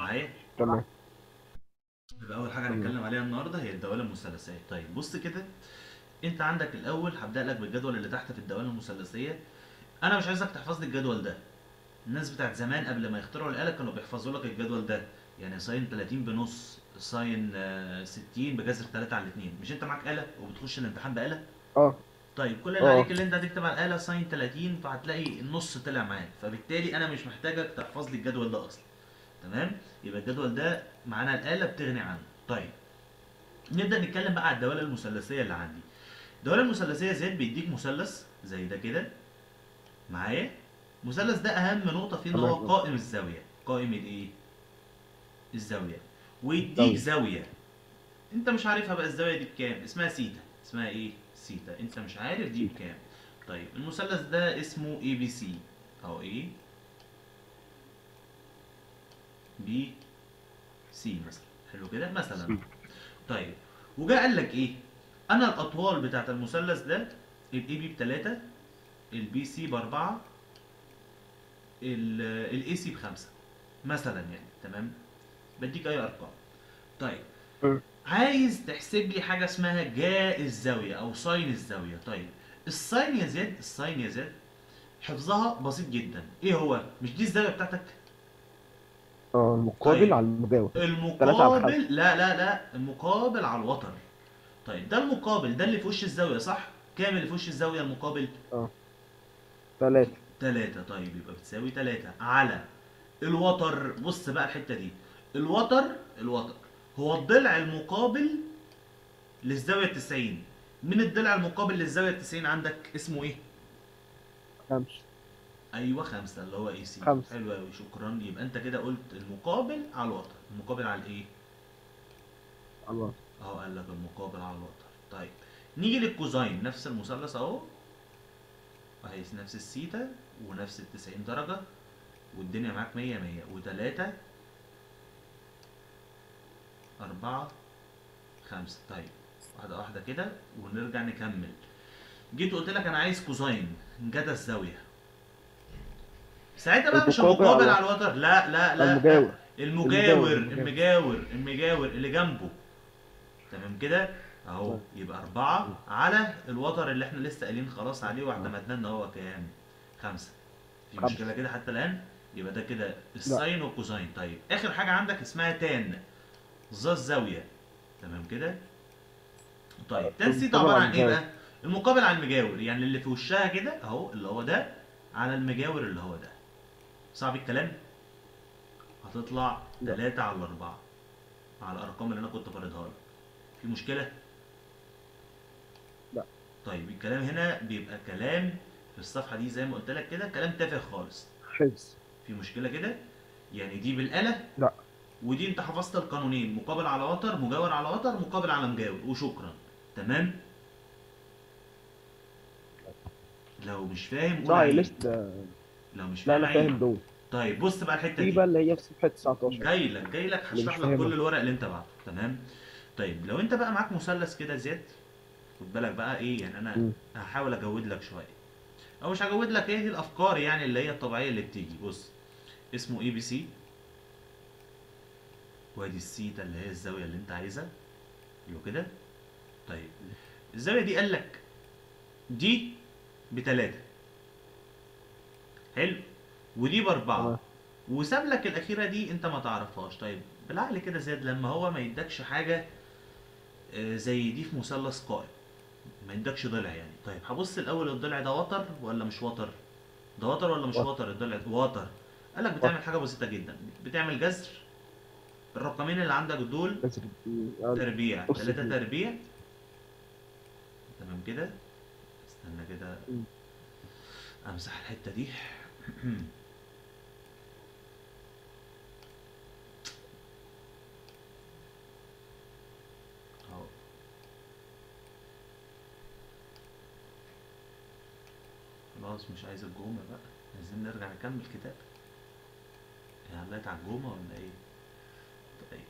معايا تمام يبقى اول حاجه تمام. هنتكلم عليها النهارده هي الدوال المثلثيه طيب بص كده انت عندك الاول هبدا لك بالجدول اللي تحت في الدوال المثلثيه انا مش عايزك تحفظ لي الجدول ده الناس بتاعت زمان قبل ما يخترعوا الاله كانوا بيحفظوا لك الجدول ده يعني ساين 30 بنص ساين آه، 60 بجذر 3 على 2 مش انت معاك اله وبتخش الامتحان باله اه طيب كل اللي اه. عليك اللي انت هتكتب على الاله ساين 30 فهتلاقي النص طلع معاك فبالتالي انا مش محتاجك تحفظ لي الجدول ده اصلا تمام يبقى الجدول ده معانا الاله بتغني عنه طيب نبدا نتكلم بقى على الدوال المثلثيه اللي عندي الدوال المثلثيه زي بيديك مثلث زي ده كده معايا المثلث ده اهم نقطه فيه ان هو تمام. قائم الزاويه قائم الايه الزاويه ويديك زاوية. زاويه انت مش عارفها بقى الزاويه دي بكام اسمها سيتا اسمها ايه سيتا انت مش عارف دي سيتا. بكام طيب المثلث ده اسمه اي بي سي او ايه بي سي مثلا حلو كده مثلا سي. طيب وجا قال لك ايه انا الاطوال بتاعت المثلث ده الاي بي بتلاتة البي سي باربعة الاي سي بخمسة مثلا يعني تمام بديك اي ارقام طيب مم. عايز تحسب لي حاجه اسمها جاء الزاويه او ساين الزاويه طيب الساين يا زياد الساين يا زياد حفظها بسيط جدا ايه هو مش دي الزاويه بتاعتك اه المقابل طيب. على المجاور على المقابل لا لا لا المقابل على الوتر طيب ده المقابل ده اللي في وش الزاويه صح كام اللي في وش الزاويه المقابل ثلاثة تلاتة طيب يبقى بتساوي تلاتة على الوتر بص بقى الحتة دي الوتر الوتر هو الضلع المقابل للزاوية التسعين من الضلع المقابل للزاوية التسعين عندك اسمه ايه؟ خمسة ايوه خمسة اللي هو اي سي خمسة. حلو قوي شكرا يبقى انت كده قلت المقابل على الوتر المقابل على الايه؟ الله اهو قال لك المقابل على الوتر طيب نيجي للكوزاين نفس المثلث اهو اهي نفس السيتا ونفس ال 90 درجة والدنيا معاك 100 100 و3 4 5 طيب واحدة واحدة كده ونرجع نكمل جيت قلت لك انا عايز كوزاين جدى الزاوية ساعتها بقى مش المقابل المقابل على- على الوتر لا لا لا المجاور المجاور المجاور. المجاور المجاور اللي جنبه تمام كده اهو طيب. يبقى أربعة على الوتر اللي احنا لسه قايلين خلاص عليه واعتمدنا ان هو كام؟ خمسة في خمسة. مشكلة كده حتى الآن؟ يبقى ده كده الساين والكوزاين طيب آخر حاجة عندك اسمها تان ذا الزاوية تمام كده؟ طيب تان سيتا المقابل عبارة على عن ايه المجاور. بقى؟ المقابل على المجاور يعني اللي في وشها كده اهو اللي هو ده على المجاور اللي هو ده صعب الكلام؟ هتطلع لا. 3 على 4 على الارقام اللي انا كنت فارضها لك في مشكله لا. طيب الكلام هنا بيبقى كلام في الصفحه دي زي ما قلت لك كده كلام تافه خالص حفظ في مشكله كده يعني دي بالاله لا. ودي انت حفظت القانونين مقابل على وتر مجاور على وتر مقابل على مجاور وشكرا تمام لو مش فاهم قول صح عيد. لسه ده لو مش لا فاهم انا فاهم عيد. دول طيب بص بقى الحته في دي بقى اللي هي في صفحة 19 جاي لك جاي لك اللي هشرح مش لك كل فاهمها. الورق اللي انت بعته تمام طيب لو انت بقى معاك مثلث كده زياد خد بالك بقى ايه يعني انا مم. هحاول اجود لك شويه او مش هجود لك هي دي الافكار يعني اللي هي الطبيعيه اللي بتيجي بص اسمه اي بي سي وادي السيتا اللي هي الزاويه اللي انت عايزها ايوه كده طيب الزاويه دي قال لك دي بتلاتة حلو ودي باربعه تمام. وساب لك الاخيره دي انت ما تعرفهاش طيب بالعقل كده زياد لما هو ما يدكش حاجه آه، زي دي في مثلث قائم ما يدكش ضلع يعني طيب هبص الاول الضلع ده وتر ولا مش وتر ده وتر ولا مش وتر. وتر الضلع ده وتر قال لك بتعمل حاجه بسيطه جدا بتعمل جذر الرقمين اللي عندك دول بس آه، تربيع أقسم ثلاثة بالله. تربيع تمام كده استنى كده مم. امسح الحتة دي اهو خلاص مش عايز الجومة بقى عايزين نرجع نكمل كتاب يعني علقت على الجومة ولا ايه طيب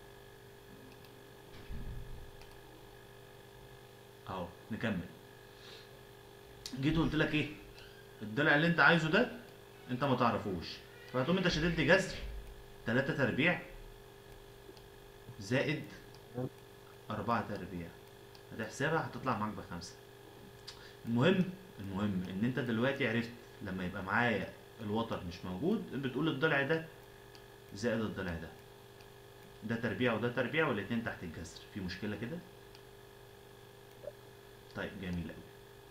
اهو نكمل جيت قلت لك ايه الضلع اللي انت عايزه ده انت ما تعرفوش فهتقوم انت شديد لي جذر 3 تربيع زائد أربعة تربيع هتحسبها هتطلع معاك بخمسة المهم المهم ان انت دلوقتي عرفت لما يبقى معايا الوتر مش موجود بتقول الضلع ده زائد الضلع ده ده تربيع وده تربيع والاتنين تحت الجذر في مشكلة كده طيب جميل أوي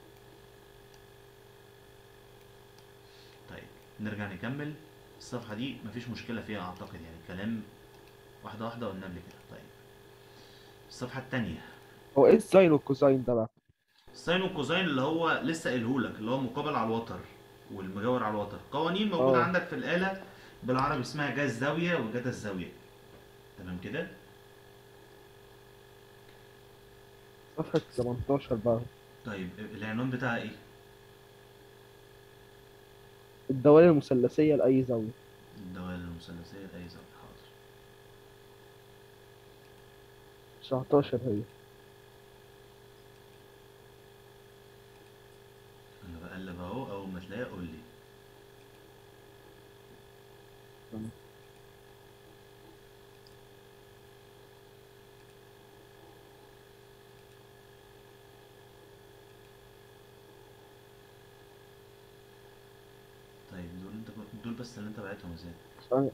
طيب نرجع نكمل الصفحة دي مفيش مشكلة فيها أعتقد يعني كلام واحدة واحدة قلنا قبل كده طيب الصفحة التانية هو ايه الساين والكوساين ده بقى؟ الساين والكوزاين اللي هو لسه قايلهولك اللي هو مقابل على الوتر والمجاور على الوتر قوانين موجودة اه. عندك في الآلة بالعربي اسمها جا الزاوية وجتا الزاوية تمام كده صفحة 18 بقى طيب العنوان بتاعها ايه الدوائر المثلثية لأي زاوية الدوائر المثلثية لأي زاوية حاضر 19 هي انا بقلب اهو اول ما تلاقيها قول لي تمام. طيب دول انت دول بس اللي انت بعتهم ازاي ثانية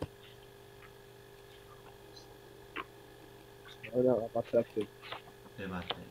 أنا أبعت لك كده ابعت تاني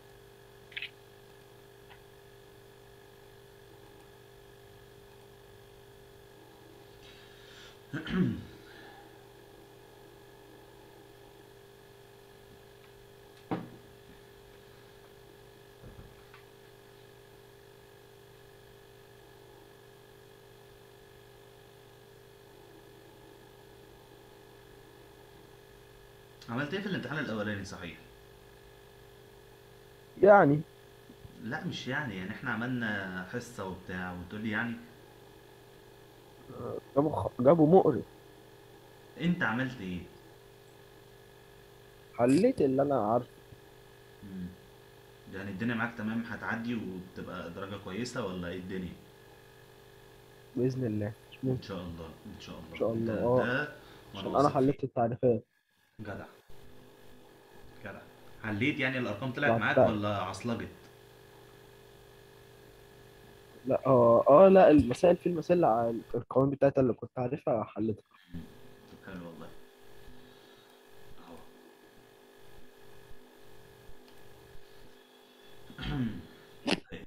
عملت ايه في الامتحان الاولاني صحيح يعني لا مش يعني يعني احنا عملنا حصة وبتاع وتقول لي يعني جابوا خ- جابوا مقرف انت عملت ايه حليت اللي أنا عارفه مم. يعني الدنيا معاك تمام هتعدي وتبقى درجة كويسة ولا ايه الدنيا بإذن الله مش ان ممكن شاء الله ان شاء الله إن شاء الله، ده- اه. ده عشان واثق أنا فيه. حليت التعريفات جدع جدع حليت يعني الارقام طلعت لا، معاك لا. ولا عصلجت لا اه اه لا المسائل في المسائل ع- القوانين بتاعتها اللي كنت عارفها حليتها طب حلو والله اهو طيب.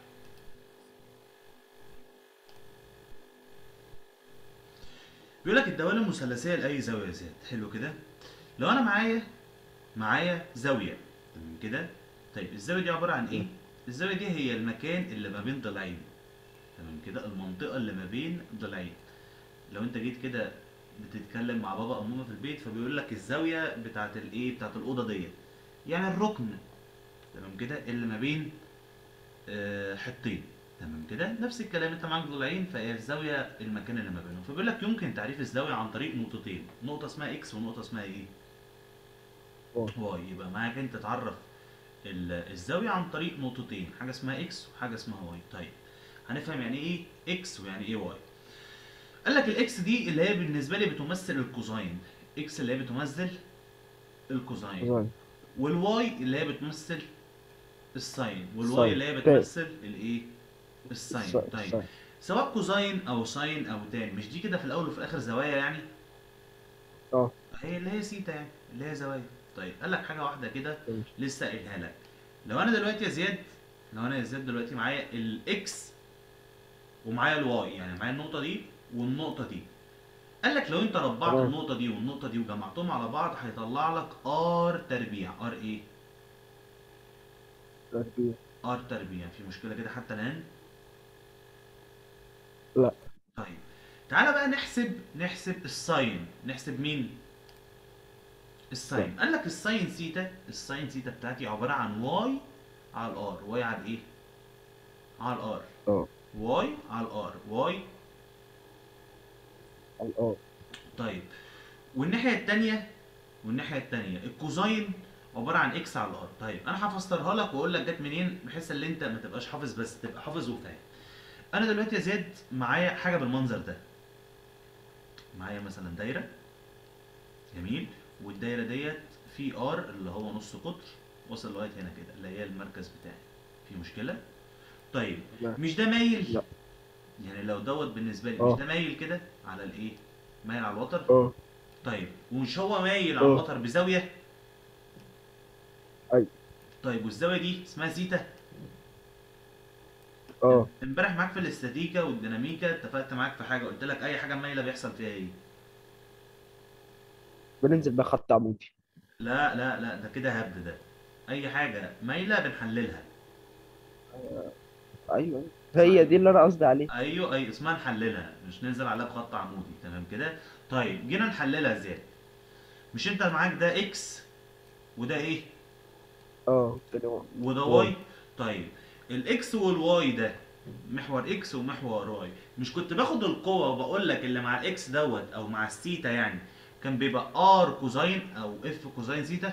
بيقول لك الدوائر المثلثيه لاي زاويه زاد حلو كده لو انا معايا معايا زاويه تمام كده طيب الزاويه دي عباره عن ايه الزاويه دي هي المكان اللي ما بين ضلعين تمام كده المنطقه اللي ما بين ضلعين لو انت جيت كده بتتكلم مع بابا او ماما في البيت فبيقول لك الزاويه بتاعت الايه بتاعت الاوضه ديت يعني الركن تمام كده اللي ما بين آه، حطين تمام كده نفس الكلام انت معاك ضلعين فهي الزاويه المكان اللي ما بينهم فبيقول لك يمكن تعريف الزاويه عن طريق نقطتين نقطه اسمها اكس ونقطه اسمها ايه واي. واي يبقى معاك انت تعرف ال- الزاويه عن طريق نقطتين حاجه اسمها اكس وحاجه اسمها واي طيب هنفهم يعني ايه اكس ويعني ايه واي قال لك الاكس دي اللي هي بالنسبه لي بتمثل الكوزاين اكس اللي هي بتمثل الكوزاين كوزاين. والواي اللي هي بتمثل الساين والواي الساين. اللي هي تاني. بتمثل الايه الساين الساين. طيب الساين. سواء كوزاين او ساين او تان مش دي كده في الاول وفي الاخر زوايا يعني اه هي اللي هي سيتا يعني اللي هي زوايا طيب قال لك حاجه واحده كده ماشي. لسه قايلها لك لو انا دلوقتي يا زياد لو انا يا زياد دلوقتي معايا الاكس ومعايا الواي يعني معايا النقطه دي والنقطه دي قال لك لو انت ربعت تمام. النقطه دي والنقطه دي وجمعتهم على بعض هيطلع لك ار تربيع ار ايه تربية. ار تربيع في مشكله كده حتى الان لا. طيب تعالى بقى نحسب نحسب الساين نحسب مين الساين قال لك الساين سيتا الساين سيتا بتاعتي عباره عن واي على الار واي على ايه على الار اه واي على الار واي اه طيب والناحيه الثانيه والناحيه الثانيه الكوزاين عباره عن اكس على الار طيب انا هفسرها لك واقول لك جت منين بحيث ان انت ما تبقاش حافظ بس تبقى حافظ وفاهم انا دلوقتي يا زياد معايا حاجه بالمنظر ده معايا مثلا دايره جميل والدايره ديت في ار اللي هو نص قطر وصل لغايه هنا كده اللي هي المركز بتاعي في مشكله طيب لا. مش ده مايل لا. يعني لو دوت بالنسبه لي اه. مش ده مايل كده على الايه مايل على الوتر اه طيب ومش هو مايل على اه. الوتر بزاويه أيوة. طيب والزاويه دي اسمها زيتا اه امبارح معاك في الاستاتيكا والديناميكا اتفقت معاك في حاجه قلت لك اي حاجه مايله بيحصل فيها ايه بننزل بقى خط عمودي لا لا لا ده كده هبد ده اي حاجه مايله بنحللها ايوه هي دي اللي انا قصدي عليه ايوه اي اسمها نحللها مش ننزل عليها بخط عمودي تمام كده طيب جينا نحللها ازاي مش انت معاك ده اكس وده ايه اه كده وده واي. واي طيب الاكس والواي ده محور اكس ومحور واي مش كنت باخد القوه وبقول لك اللي مع الاكس دوت او مع الثيتا يعني كان بيبقى ار كوزين او اف كوزين ثيتا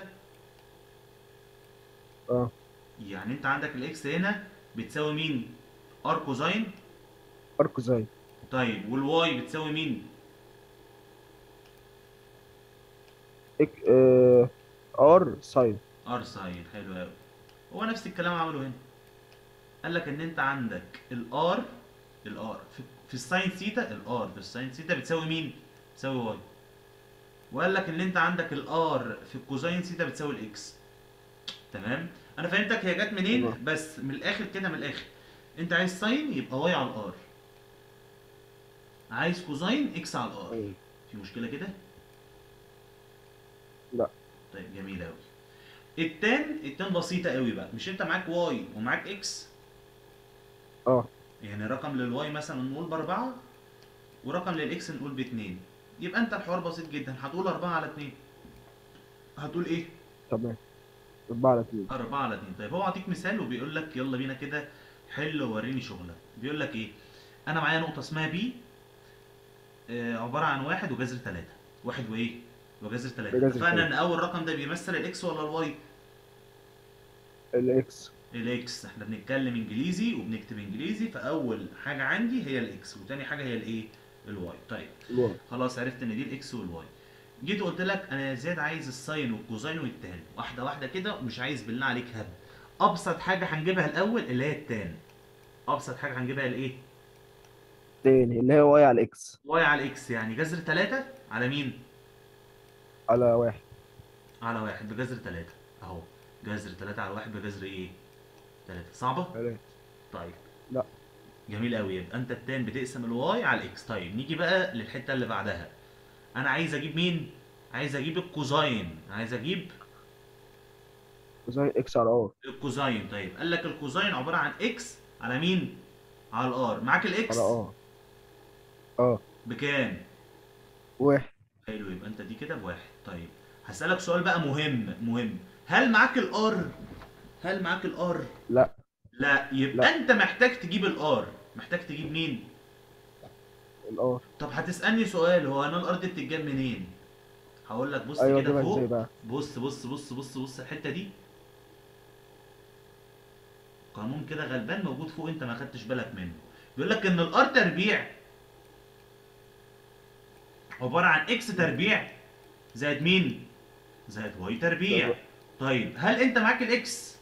اه يعني انت عندك الاكس هنا بتساوي مين ار كوزين اركو زي طيب والواي بتساوي مين إك... آه... ار ساين ار ساين حلو قوي هو نفس الكلام عمله هنا قال لك ان انت عندك الار الار في, في الساين ثيتا الار في الساين ثيتا بتساوي مين بتساوي واي وقال لك ان انت عندك الار في الكوزين ثيتا بتساوي الاكس تمام انا فهمتك هي جت منين تمام. بس من الاخر كده من الاخر انت عايز ساين يبقى واي على الار عايز كوزين اكس على الار أيوة. في مشكله كده لا. طيب جميل قوي التان التان بسيطه قوي بقى مش انت معاك واي ومعاك اكس اه يعني رقم للواي مثلا نقول باربعة ورقم للاكس نقول باتنين يبقى انت الحوار بسيط جدا هتقول أربعة على اتنين هتقول ايه؟ تمام أربعة على اتنين أربعة على اتنين طيب هو أعطيك مثال وبيقول لك يلا بينا كده حل ووريني شغلك بيقول لك ايه؟ أنا معايا نقطة اسمها بي آه عبارة عن واحد وجذر تلاتة واحد وايه؟ وجذر تلاتة وجذر اتفقنا تلاتة. إن أول رقم ده بيمثل الإكس ولا الواي؟ الاكس الاكس احنا بنتكلم انجليزي وبنكتب انجليزي فاول حاجه عندي هي الاكس وتاني حاجه هي الايه الواي طيب الواي خلاص عرفت ان دي الاكس والواي جيت قلت لك انا يا زياد عايز الساين والكوزين والتان واحده واحده كده ومش عايز بالله عليك هب ابسط حاجه هنجيبها الاول اللي هي التان ابسط حاجه هنجيبها الايه تاني اللي هي واي على الاكس واي على الاكس يعني جذر 3 على مين على واحد على واحد بجذر 3 اهو جذر 3 على واحد بجذر ايه 3 صعبه تلاتة. طيب لا. جميل قوي يبقى انت التان بتقسم الواي على الاكس طيب نيجي بقى للحته اللي بعدها انا عايز اجيب مين عايز اجيب الكوزاين عايز اجيب زي اكس على ار الكوزاين طيب قال لك الكوزاين عباره عن اكس على مين على الار معاك الاكس على ار اه بكام واحد حلو يبقى انت دي كده بواحد طيب هسألك سؤال بقى مهم مهم هل معاك الار هل معاك الار لا لا يبقى لا. انت محتاج تجيب الار محتاج تجيب مين الار طب هتسألني سؤال هو انا الار دي بتتجاب منين هقول لك بص ايوه كده اجيبها ازاي فوق بقى بص بص بص بص بص الحته دي قانون كده غلبان موجود فوق انت ما خدتش بالك منه بيقول لك ان الار تربيع عباره عن اكس تربيع زائد مين زائد واي تربيع زائد طيب هل انت معاك الاكس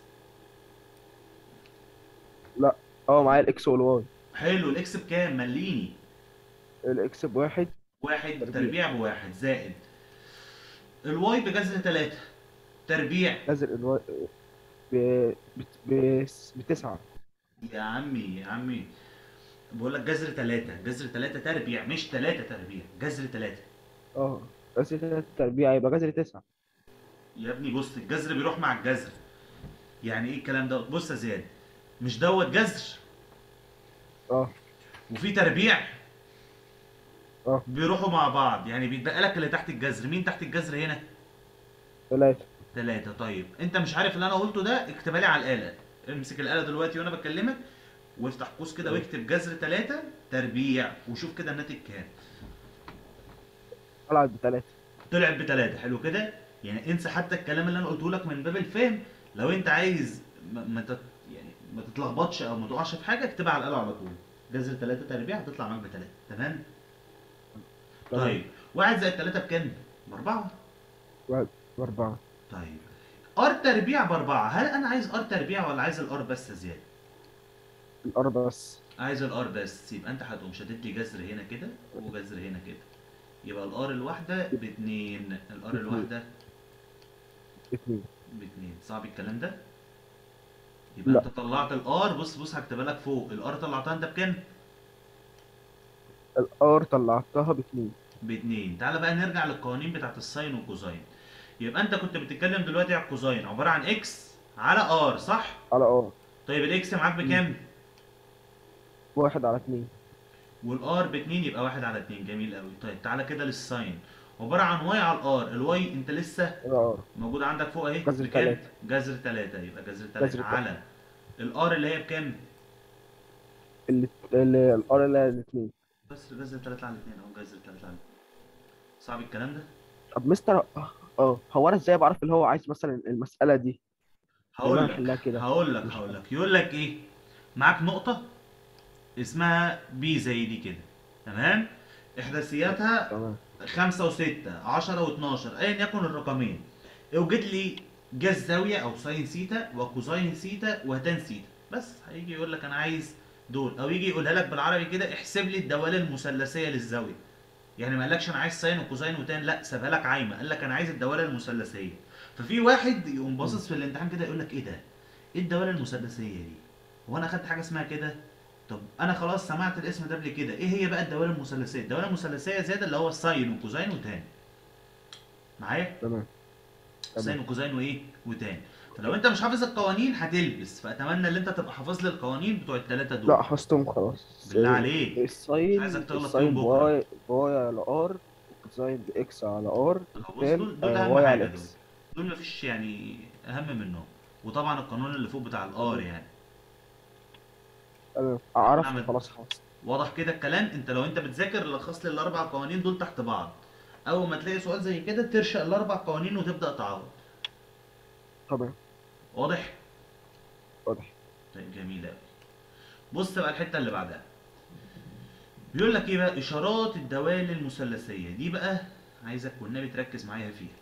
اه معايا الاكس والواي حلو الاكس بكام مليني الاكس بواحد واحد تربيع. تربيع بواحد زائد الواي بجذر ثلاثة تربيع نازل الواي ب... بت... ب... بتسعة يا عمي يا عمي بقول لك جذر ثلاثة جذر ثلاثة تربيع مش ثلاثة تربيع جذر ثلاثة اه بس تلاتة تربيع يبقى جذر تسعة يا ابني بص الجذر بيروح مع الجذر يعني ايه الكلام ده بص يا زياد مش دوت جذر اه وفي تربيع اه بيروحوا مع بعض يعني بيتبقى لك اللي تحت الجذر مين تحت الجذر هنا تلاتة ثلاثة طيب انت مش عارف اللي انا قلته ده اكتبها لي على الآلة امسك الآلة دلوقتي وانا بكلمك وافتح قوس كده واكتب جذر ثلاثة تربيع وشوف كده الناتج كام طلعت بتلاتة طلعت بثلاثة حلو كده يعني انسى حتى الكلام اللي انا قلته لك من باب الفهم لو انت عايز ما, ما تت يعني ما تتلخبطش او ما تقعش في حاجه اكتبها على الآلة على طول جذر 3 تربيع هتطلع معاك بثلاثة تمام تمام. طيب واحد زائد ثلاثة بكام؟ بأربعة بأربعة طيب ار تربيع باربعة هل انا عايز ار تربيع ولا عايز الار بس يا زياد الأرض بس عايز الار بس يبقى انت هتقوم شادد لي جذر هنا كده وجذر هنا كده يبقى الار الواحدة باتنين الار الواحدة اتنين باتنين صعب الكلام ده يبقى لا. انت طلعت الار بص بص هكتبها لك فوق الار طلعتها انت بكام الار طلعتها باتنين باتنين تعالى بقى نرجع للقوانين بتاعت الساين والكوزاين يبقى انت كنت بتتكلم دلوقتي على الكوزاين عبارة عن اكس على ار صح على ار طيب الاكس معاك بكام واحد على اتنين والار باتنين يبقى واحد على اتنين جميل قوي طيب تعالى كده للساين عبارة عن واي على الار الواي انت لسه على ار موجود عندك فوق اهي جذر بكام؟ تلاتة. جذر تلاتة يبقى جذر جذر تلاتة تلاتة. على الار اللي هي بكام؟ اللي اللي- الار اللي هي الاتنين بس جذر تلاتة على اتنين اهو جذر تلاتة على اتنين صعب الكلام ده؟ طب مستر اه هو انا ازاي بعرف اللي هو عايز مثلا المسألة دي هقول أنا لك هحلها كده. هقول لك هقول لك يقول لك ايه؟ معاك نقطة اسمها بي زي دي كده تمام؟ احداثياتها تمام خمسة وستة عشرة واتناشر أيا يكن الرقمين اوجد لي جا الزاوية أو ساين سيتا وكوزاين سيتا وتان سيتا بس هيجي يقول لك أنا عايز دول أو يجي يقولها لك بالعربي كده احسب لي الدوال المثلثية للزاوية يعني ما قالكش أنا عايز ساين وكوزاين وتان لا سابها لك عايمة قال لك أنا عايز الدوالة المثلثية ففي واحد يقوم باصص في الامتحان كده يقول لك إيه ده؟ إيه الدوالة المثلثية دي؟ هو أنا أخدت حاجة اسمها كده؟ طب انا خلاص سمعت الاسم ده قبل كده ايه هي بقى الدوائر المثلثيه الدوائر المثلثيه زياده اللي هو الساين وكوزاين وتان معايا تمام ساين تمام وكوزاين وايه وتان فلو انت مش حافظ القوانين هتلبس فاتمنى ان انت تبقى حافظ لي القوانين بتوع الثلاثه دول لا حفظتهم خلاص بالله عليك. الساين عايزك تغلط الساين فيهم بكرة. بواي بواي على ار والكوساين باكس على ار بص والتان دول دول آه، اهم واي حاجه على دول اكس دول مفيش يعني اهم منهم وطبعا القانون اللي فوق بتاع الار يعني تمام عرفت نعمل- خلاص حفظت واضح كده الكلام انت لو انت بتذاكر لخص لي الاربع قوانين دول تحت بعض اول ما تلاقي سؤال زي كده ترشق الاربع قوانين وتبدا تعوض تمام واضح واضح طيب جميل قوي بص بقى الحته اللي بعدها بيقول لك ايه بقى اشارات الدوال المثلثيه دي بقى عايزك والنبي تركز معايا فيها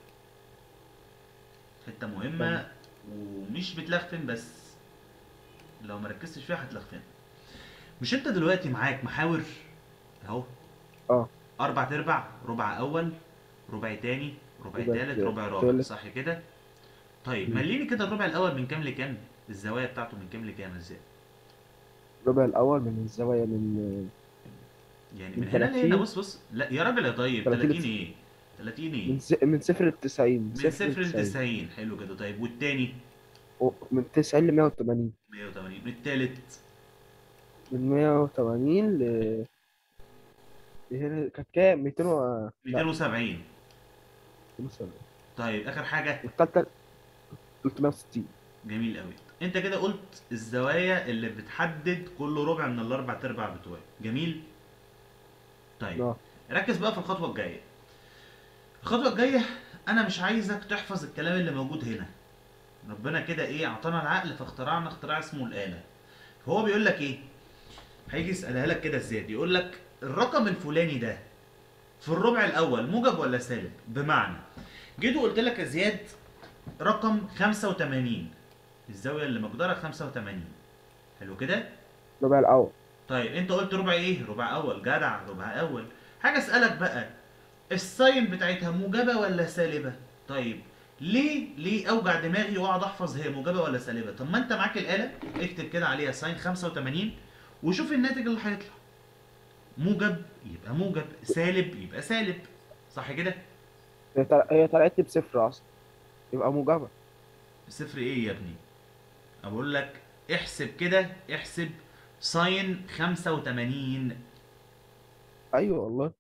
حته مهمه تمام. ومش بتلخفن بس لو ما ركزتش فيها هتلخفن مش انت دلوقتي معاك محاور اهو اه اربع تربع ربع اول ربع تاني ربع ربع تالت تا- ربع رابع تالت. صح كده طيب مم. مليني كده الربع الاول من كام لكام الزوايا بتاعته من كام لكام ازاي الربع الاول من الزوايا من يعني من من هنا لهنا 30 بص بص لا يا راجل يا طيب 30 30 ايه 30 ايه من س... من صفر لتسعين من صفر ل 90 حلو كده طيب والتاني من تسعين لمية وتمانين 180 التالت من مية وتمانين ل هنا كانت كام؟ ميتين و لا 270 مثلا طيب اخر حاجه والتالتة تلتمية وستين جميل قوي انت كده قلت الزوايا اللي بتحدد كل ربع من الاربع تربع بتوعي جميل طيب اه ركز بقى في الخطوه الجايه الخطوه الجايه انا مش عايزك تحفظ الكلام اللي موجود هنا ربنا كده ايه اعطانا العقل فاخترعنا اختراع اسمه الاله هو بيقول لك ايه هيجي يسالها لك كده ازاي يقول لك الرقم الفلاني ده في الربع الاول موجب ولا سالب بمعنى جيت وقلت لك يا زياد رقم 85 الزاويه اللي مقدارها 85 حلو كده الربع الأول طيب انت قلت ربع ايه ربع اول جدع ربع اول حاجه اسالك بقى الساين بتاعتها موجبه ولا سالبه طيب ليه ليه اوجع دماغي واقعد احفظ هي موجبه ولا سالبه طب ما انت معاك الاله اكتب كده عليها ساين 85 وشوف الناتج اللي هيطلع موجب يبقى موجب سالب يبقى سالب صح كده هي طل- هي طلعت لي بصفر أصلا يبقى موجبة صفر ايه يا ابني اقول لك احسب كده احسب ساين 85 أيوه والله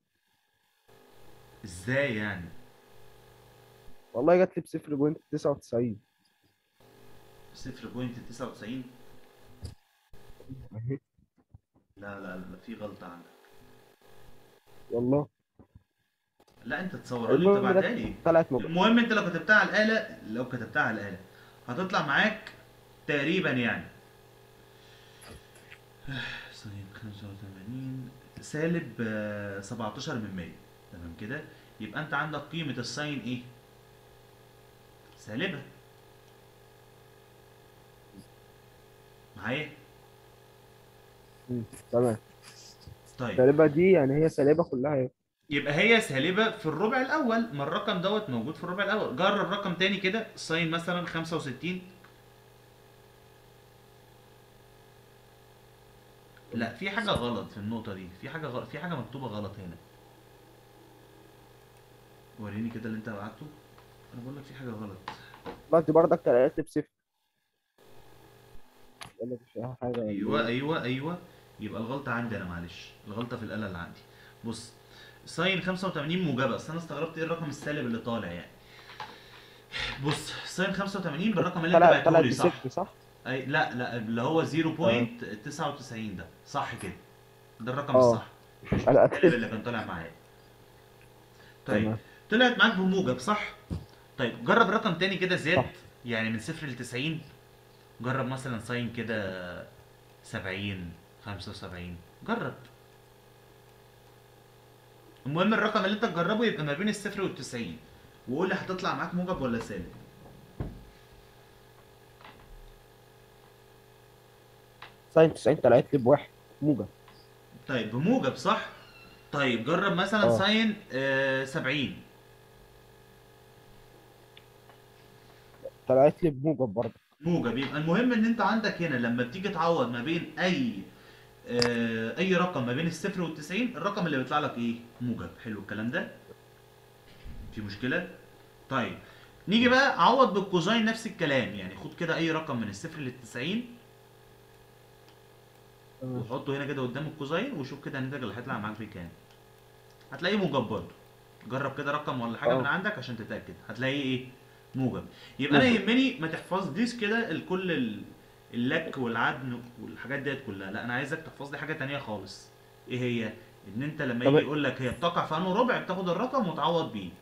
ازاي يعني والله جات لي بصفر بوينت تسعة وتسعين 0.99 لا لا لا في غلطة عندك والله لا انت تصورها لي المهم وتبعتها ده لي طلعت موجبة المهم انت لو كتبتها على الآلة لو كتبتها على الآلة هتطلع معاك تقريبا يعني ساين 85 سالب آه، 17 من 100 تمام كده يبقى انت عندك قيمة الساين ايه سالبه معايا مم. تمام طيب سالبة دي يعني هي سالبة كلها ايه يبقى هي سالبة في الربع الأول ما الرقم دوت موجود في الربع الأول جرب رقم تاني كده ساين مثلا 65 لا في حاجة غلط في النقطة دي في حاجة غلط في حاجة مكتوبة غلط هنا وريني كده اللي انت بعته انا بقول لك في حاجة غلط ما انت برضك طلعت لي بصفر يقول لك مش فيها حاجة ولا ايوه ايه؟ ايوه ايوه يبقى الغلطة عندي انا معلش الغلطة في الآلة اللي عندي بص ساين 85 موجبة بس انا استغربت ايه الرقم السالب اللي طالع يعني بص ساين 85 بالرقم اللي انت طلع بعته طلع لي صح بصفر صح؟ اي لا لا اللي هو 0.99 ده صح كده ده الرقم اه. الصح انا السالب اللي كان طالع معايا طيب تمام. طلعت معاك بموجب صح طيب جرب رقم تاني كده زياد صح. يعني من صفر ل 90 جرب مثلا ساين كده 70 75 جرب المهم الرقم اللي انت تجربه يبقى ما بين الصفر والتسعين وقول لي هتطلع معاك موجب ولا سالب ساين 90 طلعت لي بواحد موجب طيب بموجب صح طيب جرب مثلا اه. ساين آه 70 طلعت لي بموجب برضه موجب يبقى المهم ان انت عندك هنا لما بتيجي تعوض ما بين اي آه اي رقم ما بين الصفر والتسعين الرقم اللي بيطلع لك ايه موجب حلو الكلام ده في مشكلة طيب نيجي بقى عوض بالكوزاين نفس الكلام يعني خد كده اي رقم من الصفر للتسعين تمام. وحطه هنا كده قدام الكوزاين وشوف كده الناتج اللي هيطلع معاك فيه كام هتلاقيه موجب برضه جرب كده رقم ولا حاجه اه. من عندك عشان تتاكد هتلاقيه ايه موجب يبقى انا موجب. يهمني ما تحفظليش كده الكل ال- اللك والعدن والحاجات ديت كلها لا انا عايزك تحفظ لي حاجه تانية خالص ايه هي ان انت لما طب- يجي يقول لك هي بتقع في انه ربع بتاخد الرقم وتعوض بيه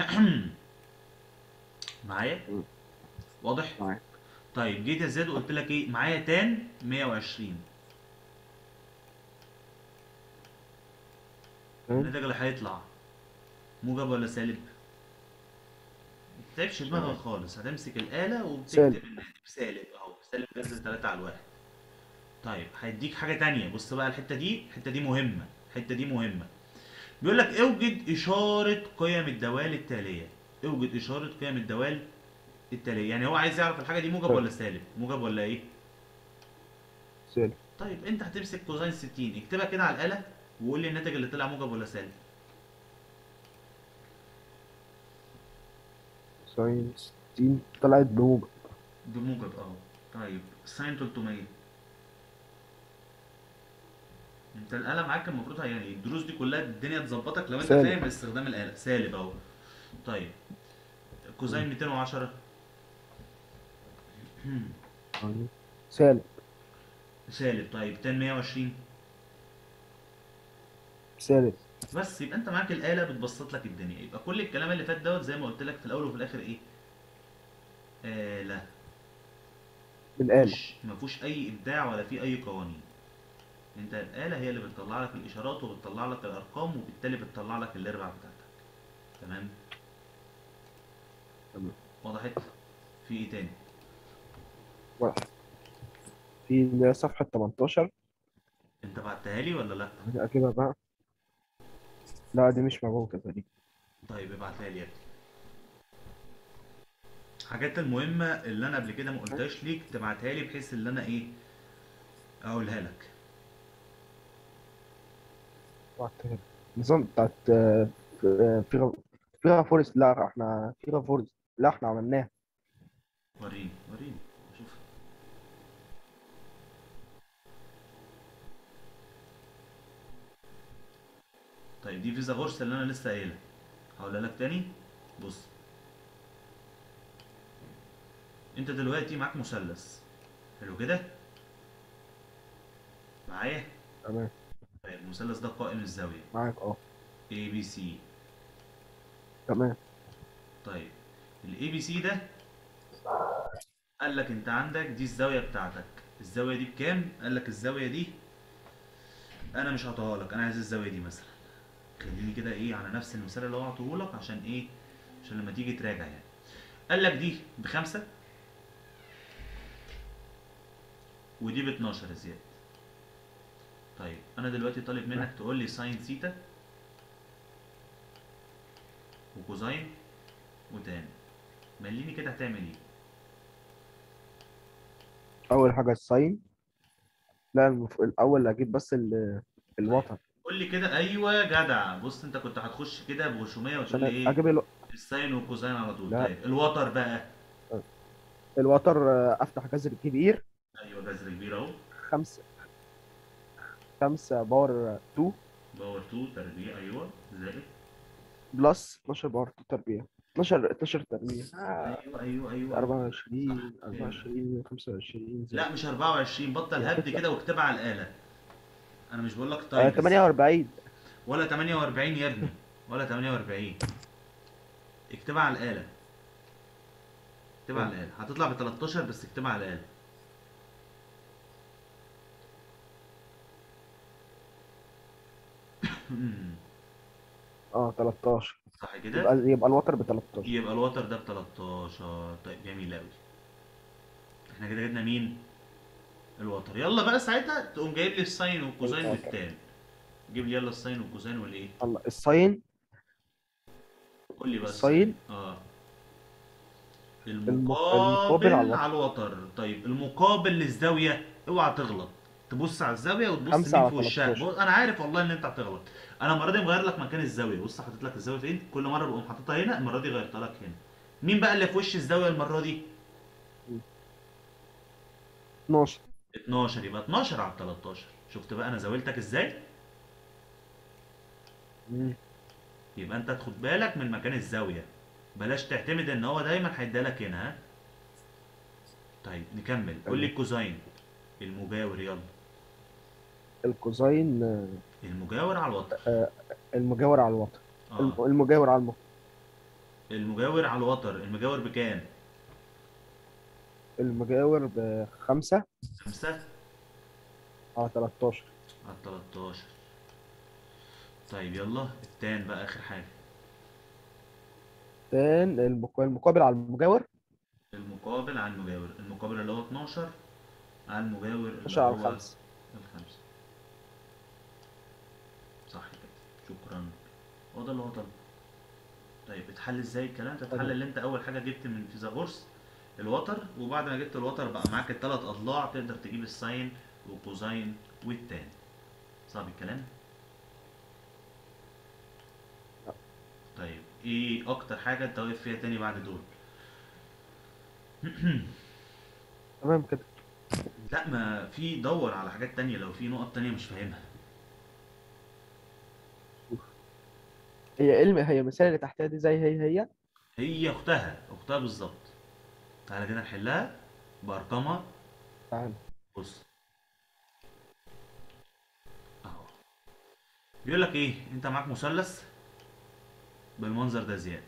معايا مم. واضح معاك. طيب جيت يا زياد وقلت لك ايه معايا تان 120 مم. الناتج اللي هيطلع موجب ولا سالب؟ ما تتعبش دماغك خالص هتمسك الآلة وبتكتب سالب. الناتج سالب اهو سالب جذر 3 على الواحد طيب هيديك حاجة تانية بص بقى الحتة دي الحتة دي مهمة الحتة دي مهمة بيقول لك اوجد إشارة قيم الدوال التالية اوجد إشارة قيم الدوال التالية يعني هو عايز يعرف الحاجة دي موجب طيب. ولا سالب موجب ولا ايه؟ سالب طيب انت هتمسك كوزين 60 اكتبها كده على الآلة وقول لي الناتج اللي طلع موجب ولا سالب ساين 60 طلعت بموجب بموجب اه طيب ساين 300 انت الآلة معاك المفروض يعني الدروس دي كلها الدنيا تظبطك لو انت سالب. فاهم استخدام الآلة سالب اهو طيب كوزين 210 يعني سالب سالب طيب تان 120 سالب بس يبقى انت معاك الآلة بتبسط لك الدنيا يبقى كل الكلام اللي فات دوت زي ما قلت لك في الأول وفي الآخر ايه؟ آلة بالآلة مفيش مفيهوش اي ابداع ولا في اي قوانين انت الاله هي اللي بتطلع لك الاشارات وبتطلع لك الارقام وبالتالي بتطلع لك الاربع بتاعتك تمام تمام. وضحت في ايه تاني واحد في اللي هي صفحة 18 انت بعتها لي ولا لا هنا أجيبها بقى لا دي مش موجودة تقريبا طيب ابعتها لي يا ابني الحاجات المهمه اللي انا قبل كده ما قلتهاش ليك تبعتها لي بحيث ان انا ايه اقولها لك بعتها. النظام بتاعت آه، آه، فيها فيها فورست لا احنا فيها فورست لا احنا عملناها وريني وريني شوف طيب دي فيزاغورس اللي انا لسه قايلها هقولها لك تاني بص انت دلوقتي معاك مثلث حلو كده معايا تمام طيب المثلث ده قائم الزاويه معاك اه A B C تمام طيب الاي بي سي ده قال لك انت عندك دي الزاويه بتاعتك الزاويه دي بكام قال لك الزاويه دي انا مش هعطيها لك انا عايز الزاويه دي مثلا خليني كده ايه على نفس المثال اللي هو عطيه لك عشان ايه عشان لما تيجي تراجع يعني قال لك دي بخمسة ودي ب 12 يا زياد طيب انا دلوقتي طالب منك تقول لي ساين ثيتا وكوزاين وتان مليني كده هتعمل ايه اول حاجه الساين لا المف... الاول اجيب بس ال... الوتر قول لي كده ايوه يا جدع بص انت كنت هتخش كده بغشوميه وتقول عشان لي ايه اجيب ال... الساين والكوزاين على طول لا. طيب الوتر بقى الوتر آه، افتح جذر كبير ايوه جذر كبير اهو خمسة خمسة باور 2 باور 2 تربيع ايوه زائد بلس 12 باور 2 تربيع 12 12 تربيع آه، ايوه ايوه ايوه 24 صح. 24 25 لا مش 24 بطل هبد كده واكتبها على الآلة انا مش بقول لك آه، تايمز 48 ولا 48 يا ابني ولا 48 اكتبها على الآلة اكتبها على الآلة هتطلع ب 13 بس اكتبها على الآلة اه 13 صح كده يبقى يبقى الوتر ب 13 يبقى الوتر ده ب 13 طيب جميل قوي احنا كده جبنا مين الوتر يلا بقى ساعتها تقوم جايب لي الساين والكوزاين الوتر. والتان جيب لي يلا الساين والكوزاين والايه الله الساين قول لي بقى الساين؟ اه المقابل المقابل على الوتر. على الوتر طيب المقابل للزاويه اوعى تغلط تبص على الزاويه وتبص خمسة مين على في وشها 13. بص- انا عارف والله ان انت هتغلط انا المره دي مغير لك مكان الزاويه بص حاطط لك الزاويه فين كل مره بقوم حاططها هنا المره دي غيرتها لك هنا مين بقى اللي في وش الزاويه المره دي 12 12 يبقى 12 على 13 شفت بقى انا زاولتك ازاي مم. يبقى انت تاخد بالك من مكان الزاويه بلاش تعتمد ان هو دايما هيديلك هنا ها طيب نكمل قول لي الكوزاين المجاور يلا الكوزاين آه، المجاور على الوتر المجاور على الوتر الم- اه المجاور على المخ المجاور على الوتر المجاور بكام المجاور بخمسة 5 على 13 على 13 طيب يلا التان بقى اخر حاجه تان المك- المقابل على المجاور المقابل على المجاور المقابل اللي هو 12 على المجاور اللي 12 على هو 5 الخمسة صح كده شكرا هو ده اللي هو طلبه طيب اتحل ازاي الكلام ده اتحل تمام. اللي انت اول حاجه جبت من فيثاغورس الوتر وبعد ما جبت الوتر بقى معاك الثلاث اضلاع تقدر تجيب الساين والكوزاين والتان صعب الكلام لا. طيب ايه اكتر حاجه انت واقف فيها تاني بعد دول تمام كده لا ما في دور على حاجات تانية لو في نقط تانية مش فاهمها هي علم هي المثال اللي تحتها دي زي هي هي هي اختها اختها بالظبط تعالى كده نحلها بارقامها تعالى بص اهو بيقول لك ايه انت معاك مثلث بالمنظر ده زياد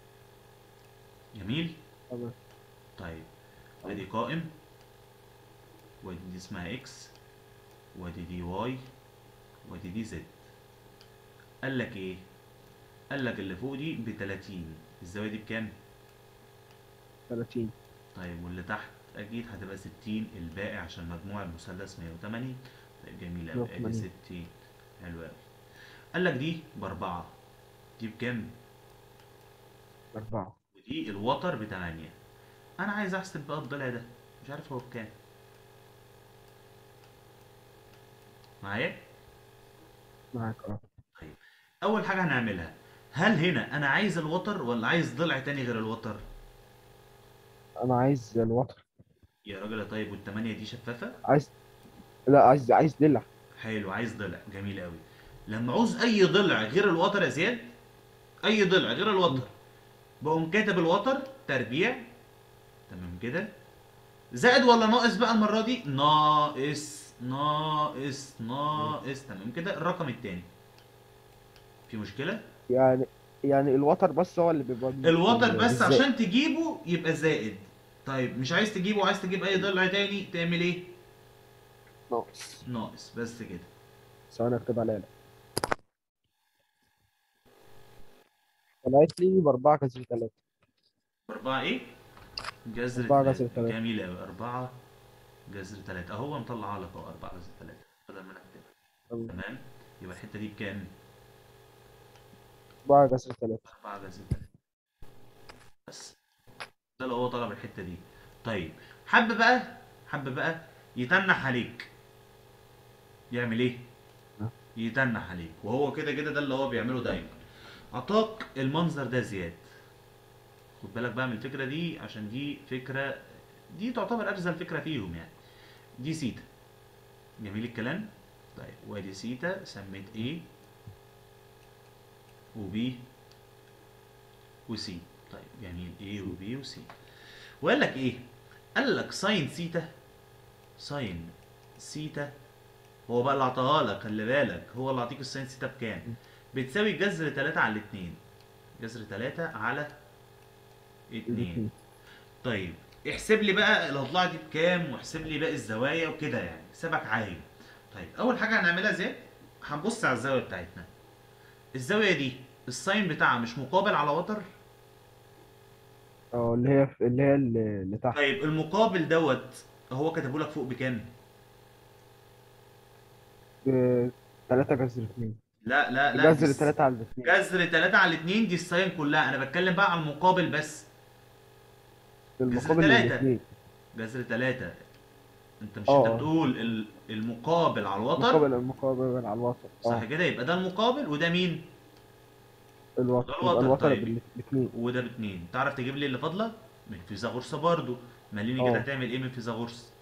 جميل تمام طيب ادي قائم وادي دي اسمها اكس وادي دي واي وادي دي زد قال لك ايه قال لك اللي فوق دي ب 30 الزاويه دي بكام 30 طيب واللي تحت اكيد هتبقى 60 الباقي عشان مجموع المثلث 180 طيب جميل قوي ادي 180. 60 حلو قوي قال لك دي باربعة دي بكام أربعة ودي الوتر بتمانية انا عايز احسب بقى الضلع ده مش عارف هو بكام معايا معاك اه اول حاجه هنعملها هل هنا انا عايز الوتر ولا عايز ضلع تاني غير الوتر أنا عايز الوتر يا راجل يا طيب والتمانية دي شفافه عايز لا عايز عايز دلع حلو عايز ضلع جميل قوي لما عاوز اي ضلع غير الوتر يا زياد اي ضلع غير الوتر بقوم كاتب الوتر تربيع تمام كده زائد ولا ناقص بقى المره دي ناقص ناقص ناقص تمام كده الرقم التاني في مشكله يعني يعني الوتر بس هو اللي بيبقى الوتر بس بالزائد. عشان تجيبه يبقى زائد طيب مش عايز تجيبه عايز تجيب اي ضلع تاني تعمل ايه ناقص ناقص بس كده ثواني اكتبها عليها طلعت لي بأربعة كسر ثلاثة أربعة إيه؟ جذر أربعة تلاتة. جذر تلاتة. جميل أوي أربعة جذر تلاتة أهو مطلعها لك أهو أربعة جذر تلاتة بدل ما أنا أكتبها تمام. تمام يبقى الحتة دي بكام؟ أربعة جذر تلاتة أربعة جذر تلاتة بس ده اللي هو طلب الحتة دي طيب حب بقى حب بقى يتنح عليك يعمل ايه؟ ها؟ يتنح عليك وهو كده كده ده اللي هو بيعمله دايما عطاك المنظر ده زياد خد بالك بقى من الفكرة دي عشان دي فكرة دي تعتبر أرزل فكرة فيهم يعني دي سيتا جميل الكلام؟ طيب وادي سيتا سميت A و B و C طيب جميل A و B و C وقال لك ايه؟ قال لك ساين سيتا ساين سيتا هو بقى اللي عطاها لك خلي بالك هو اللي عطيك الساين سيتا بكام؟ بتساوي جذر 3 على 2 جذر 3 على 2 الاتنين. طيب احسب لي بقى الاضلاع دي بكام واحسب لي باقي الزوايا وكده يعني سيبك عايم طيب اول حاجه هنعملها ازاي هنبص على الزاويه بتاعتنا الزاويه دي الساين بتاعها مش مقابل على وتر اه اللي هي اللي هي اللي اللي تحت طيب المقابل دوت هو كاتبه لك فوق بكام ب- تلاتة جذر اتنين لا لا لا جذر دي تلاتة على الاتنين جذر 3 على 2 دي الساين كلها انا بتكلم بقى على المقابل بس المقابل تلاتة. للاتنين جذر 3 انت مش اه، انت اه. بتقول ال- المقابل على الوتر مقابل المقابل على الوتر صح اه كده يبقى ده المقابل وده مين الوتر ده يبقى الوتر، الوتر طيب. بال- بالاتنين وده باتنين تعرف تجيب لي اللي فاضله من فيثاغورس برضو ماليني كده اه. هتعمل ايه من فيثاغورس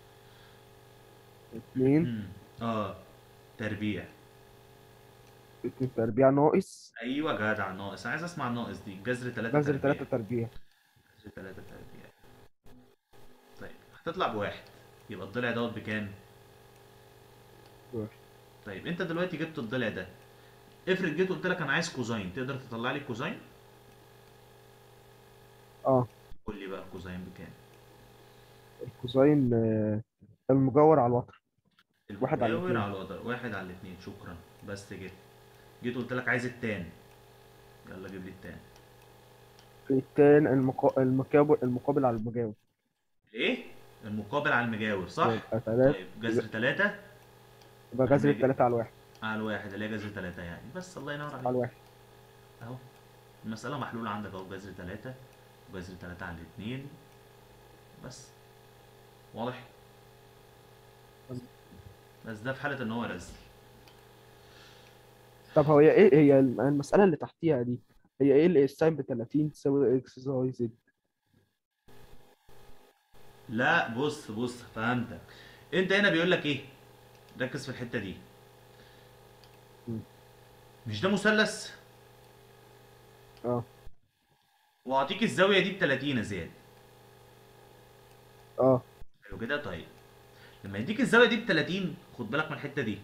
اتنين مم. اه تربيع اتنين تربيع ناقص ايوه جدع ناقص عايز اسمع الناقص دي جذر 3 جذر تلاتة تربيع جذر 3 تربيع طيب هتطلع بواحد يبقى الضلع دوت بكام واحد. طيب انت دلوقتي جبت الضلع ده افرض جيت قلت لك انا عايز كوزين تقدر تطلع لي كوزين اه قول لي بقى الكوزين بكام الكوزين آه، المجاور على الوتر واحد على المجاور الاتنين. على الوتر واحد على الاثنين شكرا بس كده جيت قلت لك عايز التان يلا جيب لي التان التان المقا... المقابل المقابل على المجاور ايه المقابل على المجاور صح يبقى تلاتة طيب جذر ثلاثة يبقى جذر المجا- التلاتة على الواحد على الواحد اللي هي جذر ثلاثة يعني بس الله ينور على عليك الواحد اهو المسألة محلولة عندك اهو جذر ثلاثة وجذر ثلاثة على الاثنين بس واضح بس ده في حالة ان هو رزل طب هو هي ايه هي الم- المسألة اللي تحتيها دي هي ايه اللي الساين ب 30 تساوي اكس واي زد لا بص بص فهمتك انت هنا بيقول لك ايه ركز في الحتة دي مم. مش ده مثلث اه واعطيك الزاوية دي ب 30 يا زياد اه حلو كده طيب لما يديك الزاويه دي ب 30 خد بالك من الحته دي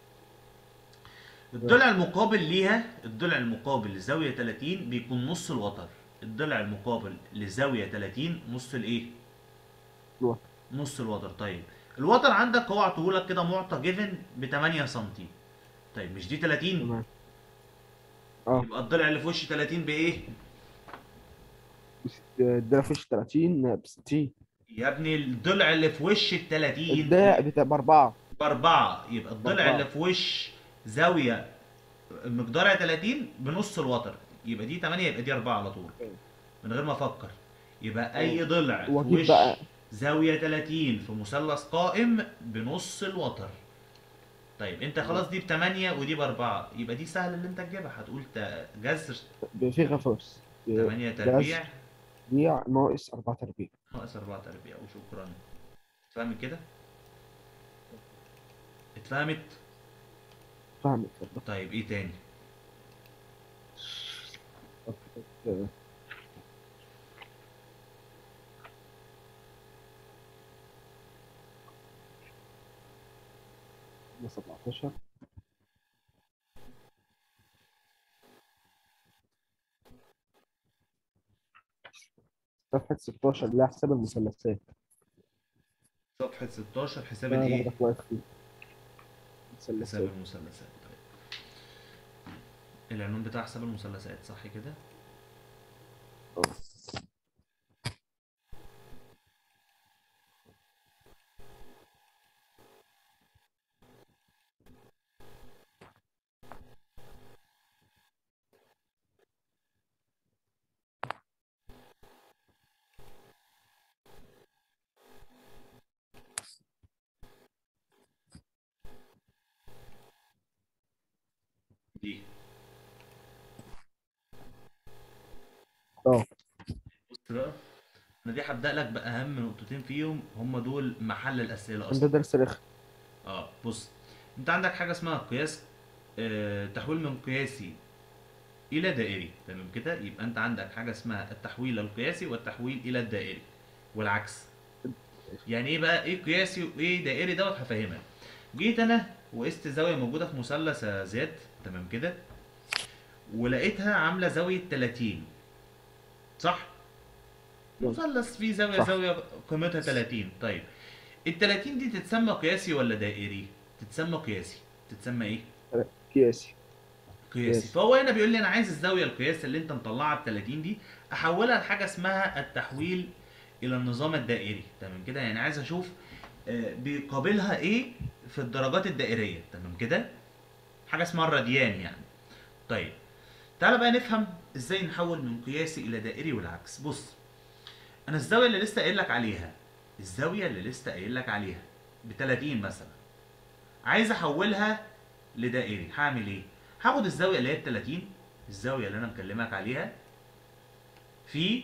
الضلع المقابل ليها الضلع المقابل لزاويه 30 بيكون نص الوتر الضلع المقابل لزاويه 30 نص الايه الوتر. نص الوتر طيب الوتر عندك هو عطولك كده معطى جيفن ب 8 سم طيب مش دي 30 تمام اه يبقى الضلع اللي في وش 30 بايه الدرع فيش 30 ب 60 يا ابني الضلع اللي في وش ال 30 الدرع بتاع بأربعة بأربعة يبقى الضلع بأربعة. اللي في وش زاوية مقدارها 30 بنص الوتر يبقى دي 8 يبقى دي 4 على طول أيوة. من غير ما افكر يبقى اي ضلع في واجيب وش بقى زاوية 30 في مثلث قائم بنص الوتر طيب انت خلاص دي ب 8 ودي ب 4 يبقى دي سهل اللي انت تجيبها هتقول تا- جذر بفيغاثورس 8 تربيع تربيع ناقص 4 تربيع ناقص 4 تربيع وشكرا اتفهمت كده؟ اتفهمت؟ فاهمك طيب ايه تاني؟ ده 17 صفحة 16 اللي هي حساب المثلثات صفحة 16 حساب ده أنا الايه؟ باخدك واقف فيه حساب مثلثات المثلثات طيب العنوان بتاع حساب المثلثات صح كده؟ اه بقى انا دي هبدأ لك بأهم نقطتين فيهم هم دول محل الأسئلة انت أصلا درس رخم اه بص انت عندك حاجة اسمها قياس آه تحويل من قياسي إلى دائري تمام كده يبقى انت عندك حاجة اسمها التحويل القياسي والتحويل إلى الدائري والعكس يعني ايه بقى ايه قياسي وايه دائري دوت هفهمك جيت انا وقست زاوية موجودة في مثلث يا زياد تمام كده ولقيتها عاملة زاوية 30 صح؟ مم. مثلث فيه زاوية صح. زاوية قيمتها 30 طيب ال 30 دي تتسمى قياسي ولا دائري؟ تتسمى قياسي تتسمى ايه؟ قياسي قياسي قياسي. فهو هنا بيقول لي انا عايز الزاويه القياس اللي انت مطلعها ب 30 دي احولها لحاجه اسمها التحويل الى النظام الدائري تمام كده يعني عايز اشوف آه، بيقابلها ايه في الدرجات الدائريه تمام كده حاجه اسمها الراديان يعني طيب تعالى بقى نفهم ازاي نحول من قياسي الى دائري والعكس بص انا الزاويه اللي لسه قايل لك عليها الزاويه اللي لسه قايل لك عليها ب 30 مثلا عايز احولها لدائري هعمل ايه هاخد الزاويه اللي هي ال 30 الزاويه اللي انا مكلمك عليها في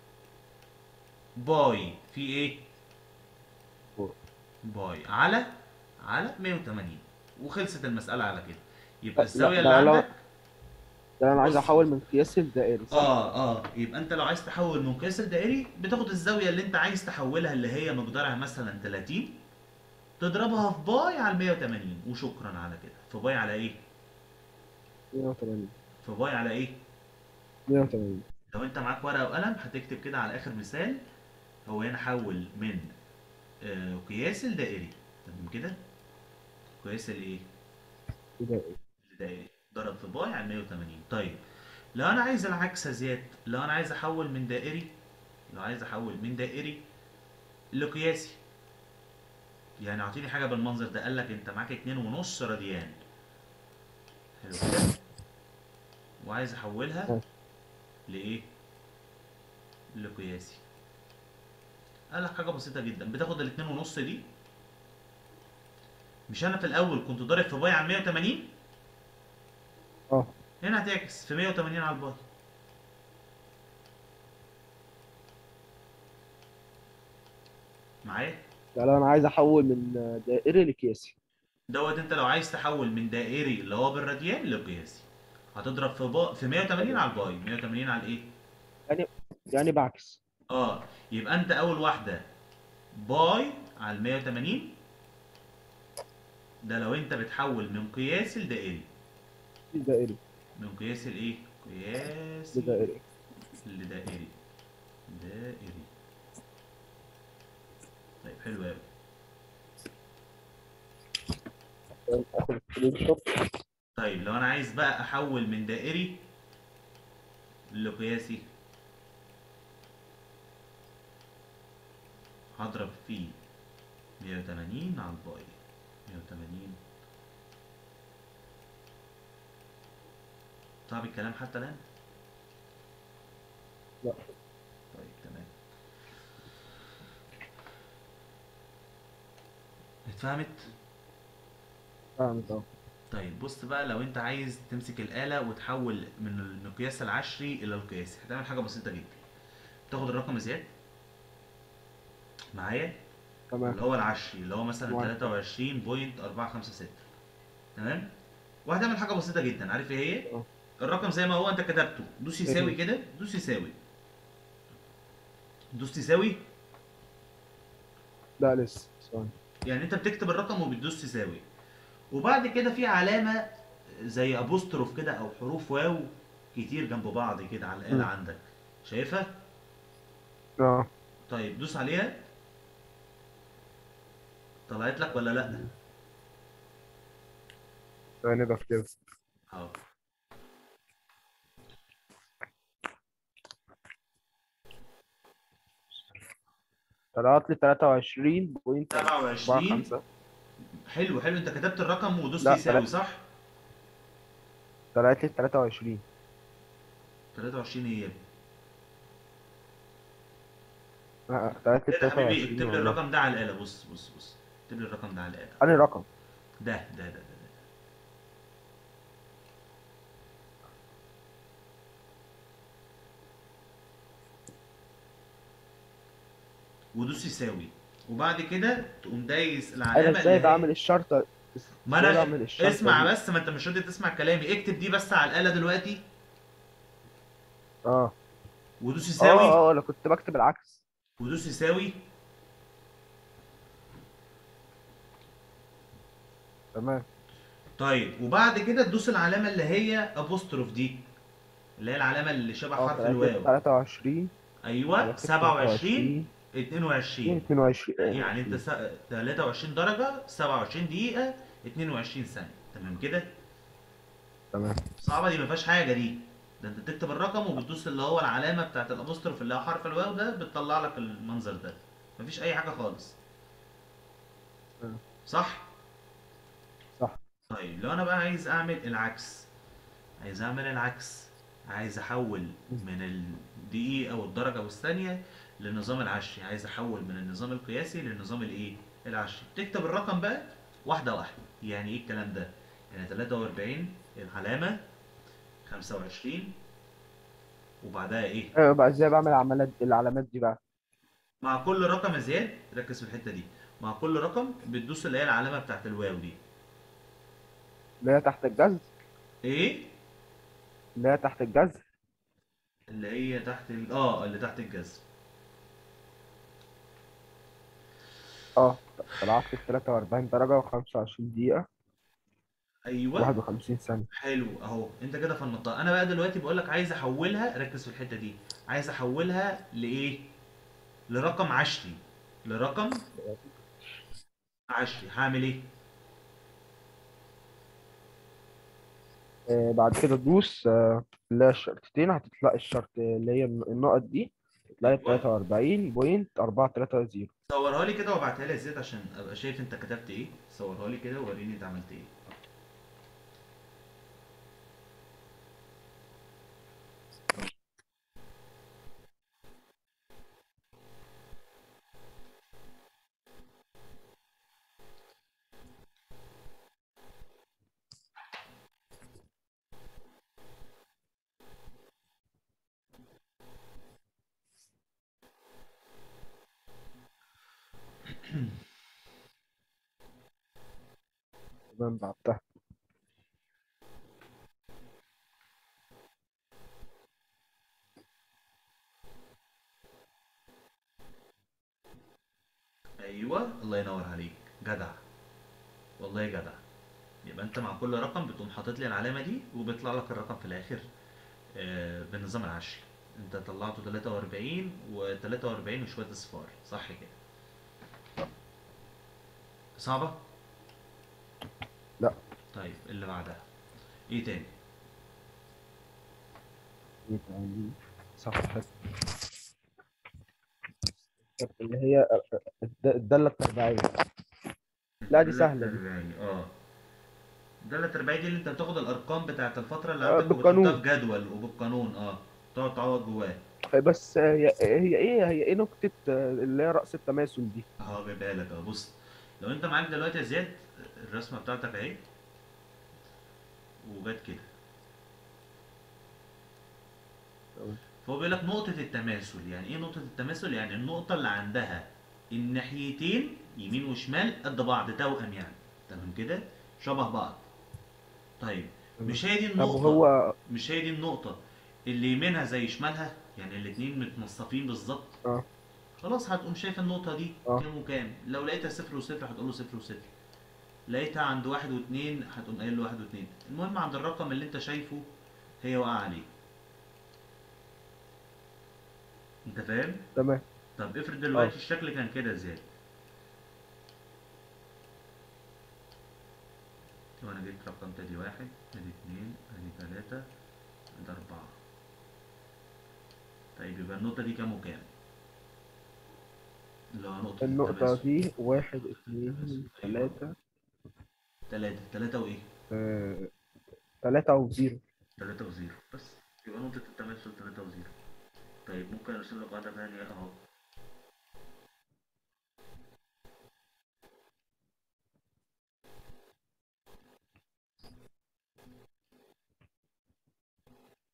باي في ايه فور. باي على على 180 وخلصت المساله على كده يبقى لا، الزاويه لا، اللي لو- عندك ده انا عايز بص. احول من قياسي لدائري صح؟ اه اه يبقى انت لو عايز تحول من قياس الدائري بتاخد الزاويه اللي انت عايز تحولها اللي هي مقدارها مثلا 30 تضربها في باي على 180 وشكرا على كده في باي على ايه 180 في باي على ايه 180 لو انت معاك ورقه وقلم هتكتب كده على اخر مثال هو هنا حول من آه، قياس الدائري تمام كده قياس الايه دائري الدائري ضرب في باي على 180 طيب لو انا عايز العكس يا زياد لو انا عايز احول من دائري لو عايز احول من دائري لقياسي يعني اعطيني حاجه بالمنظر ده قال لك انت معاك اتنين ونص راديان حلو كده وعايز احولها اه. لايه لقياسي قال لك حاجه بسيطه جدا بتاخد الاتنين ونص دي مش انا في الاول كنت ضارب في باي على 180 اه هنا هتعكس في 180 على الباي معايا يعني لو انا عايز احول من دائري لقياسي دوت انت لو عايز تحول من دائري اللي هو بالراديان لقياسي هتضرب في با... في 180 على الباي 180 على الايه يعني بعكس اه يبقى انت اول واحده باي على 180 ده لو انت بتحول من قياسي لدائري دائري من قياسي لايه قياسي لدائري لدائري دائري طيب حلو قوي اخد سكرين شوت طيب لو انا عايز بقى احول من دائري لقياسي هضرب فيه 180 على الباقي 180 صعب الكلام حتى الآن؟ لا. طيب تمام اتفهمت؟ فهمت اه طيب بص بقى لو انت عايز تمسك الآلة وتحول من المقياس العشري إلى القياسي هتعمل حاجة بسيطة جدا تاخد الرقم زياد معايا تمام اللي هو العشري اللي هو مثلا واحد. 23.456 تمام وهتعمل حاجة بسيطة جدا عارف ايه هي؟ اه. الرقم زي ما هو انت كتبته دوس يساوي كده دوس يساوي دوس يساوي لا لسه ثواني يعني انت بتكتب الرقم وبتدوس تساوي وبعد كده في علامة زي ابوستروف كده او حروف واو كتير جنب بعض كده على الآلة مم. عندك شايفها؟ اه طيب دوس عليها طلعت لك ولا لا؟ ثواني بكتب اهو طلعت لي 23 بوينت 27 5 حلو حلو انت كتبت الرقم ودوست لا، يساوي تلات- صح؟ طلعت لي 23 23 ايه؟ آه، طلعت لي كده يا حبيبي 23 اكتب لي والله. الرقم ده على الآلة بص بص بص اكتب لي الرقم ده على الآلة أنهي رقم؟ ده ده ده ده, ده. ودوس يساوي وبعد كده تقوم دايس انا العلامه ازاي اللي هي بعمل الشرطه ما ازاي انا بعمل الشرطه اسمع دي؟ بس ما انت مش راضي تسمع كلامي اكتب دي بس على الاله دلوقتي اه ودوس اه يساوي اه انا كنت بكتب العكس ودوس يساوي تمام طيب وبعد كده تدوس العلامه اللي هي ابوستروف دي اللي هي العلامه اللي شبه اه حرف تلاتة- الواو 23 ايوه تلاتة 27 22 22 22 يعني انت سا- 23 درجه 27 دقيقه 22 ثانيه تمام كده تمام صعبه دي ما فيهاش حاجه دي ده انت تكتب الرقم وبتدوس اللي هو العلامه بتاعت الابوستروف اللي هو حرف الواو ده بتطلع لك المنظر ده مفيش اي حاجه خالص آه. صح صح طيب لو انا بقى عايز اعمل العكس عايز اعمل العكس عايز احول من الدقيقة والدرجة والثانية للنظام العشري عايز احول من النظام القياسي للنظام الايه العشري تكتب الرقم بقى واحدة واحدة يعني ايه الكلام ده يعني 43 العلامة 25 وبعدها ايه ايوه بقى ازاي بعمل العملات العلامات دي بقى مع كل رقم يا زياد ركز في الحتة دي مع كل رقم بتدوس اللي هي العلامة بتاعت الواو دي اللي هي تحت الجذر ايه اللي هي تحت الجذر اللي هي تحت ال... اه اللي تحت الجذر اه طلعت في 43 درجة و25 دقيقة ايوه 51 ثانية حلو اهو انت كده في المنطقه انا بقى دلوقتي بقول لك عايز احولها ركز في الحته دي عايز احولها لايه لرقم عشري لرقم عشري هعمل ايه آه بعد كده تدوس آه اللي هي الشرطتين هتطلع الشرط اللي هي النقط دي تلاقي أيوة. 43.430 صورها لي كده وابعتها لي يا زياد عشان ابقى شايف انت كتبت ايه صورها لي كده ووريني انت عملت ايه تمام بعتها ايوه الله ينور عليك جدع والله جدع يبقى انت مع كل رقم بتقوم حاطط لي العلامه دي وبيطلع لك الرقم في الاخر آه، بالنظام العشري انت طلعته 43 و43 وشويه اصفار صح كده صعبه لا طيب اللي بعدها ايه تاني ايه تاني صفحة اللي هي الد- الدالة التربيعية لا دي سهلة دي. التربيعي، اه الدالة التربيعية دي اللي انت بتاخد الارقام بتاعت الفترة اللي آه، عندك بالقانون. وبتحطها في جدول وبالقانون اه تقعد تعوض جواه بس هي هي ايه هي ايه نقطة آه، اللي هي رأس التماثل دي اهو جايبها لك اهو بص لو انت معاك دلوقتي يا زياد الرسمه بتاعتك اهي وجت كده تمام. فهو بيقول لك نقطه التماثل يعني ايه نقطه التماثل يعني النقطه اللي عندها الناحيتين يمين وشمال قد بعض توأم يعني تمام كده شبه بعض طيب مش هي دي طب النقطه وهو مش هي دي النقطه اللي يمينها زي شمالها يعني الاتنين متنصفين بالظبط اه خلاص هتقوم شايف النقطة دي اه. كام وكام لو لقيتها صفر وصفر هتقول له صفر وصفر لقيتها عند واحد واتنين هتقوم قايل له واحد واتنين المهم عند الرقم اللي انت شايفه هي واقعة عليه انت فاهم؟ تمام طب افرض دلوقتي الشكل كان كده ازاي؟ لو انا جبت رقم ادي واحد ادي اتنين ادي تلاتة ادي اربعة طيب يبقى النقطة دي كام وكام؟ اللي هو نقطة النقطة التماثل. دي واحد اتنين تلاتة تلاتة تلاتة وايه؟ آه، تلاتة وزيرو تلاتة وزيرو بس يبقى نقطة التماثل تلاتة وزيرو طيب ممكن ارسم لك واحدة تانية اهو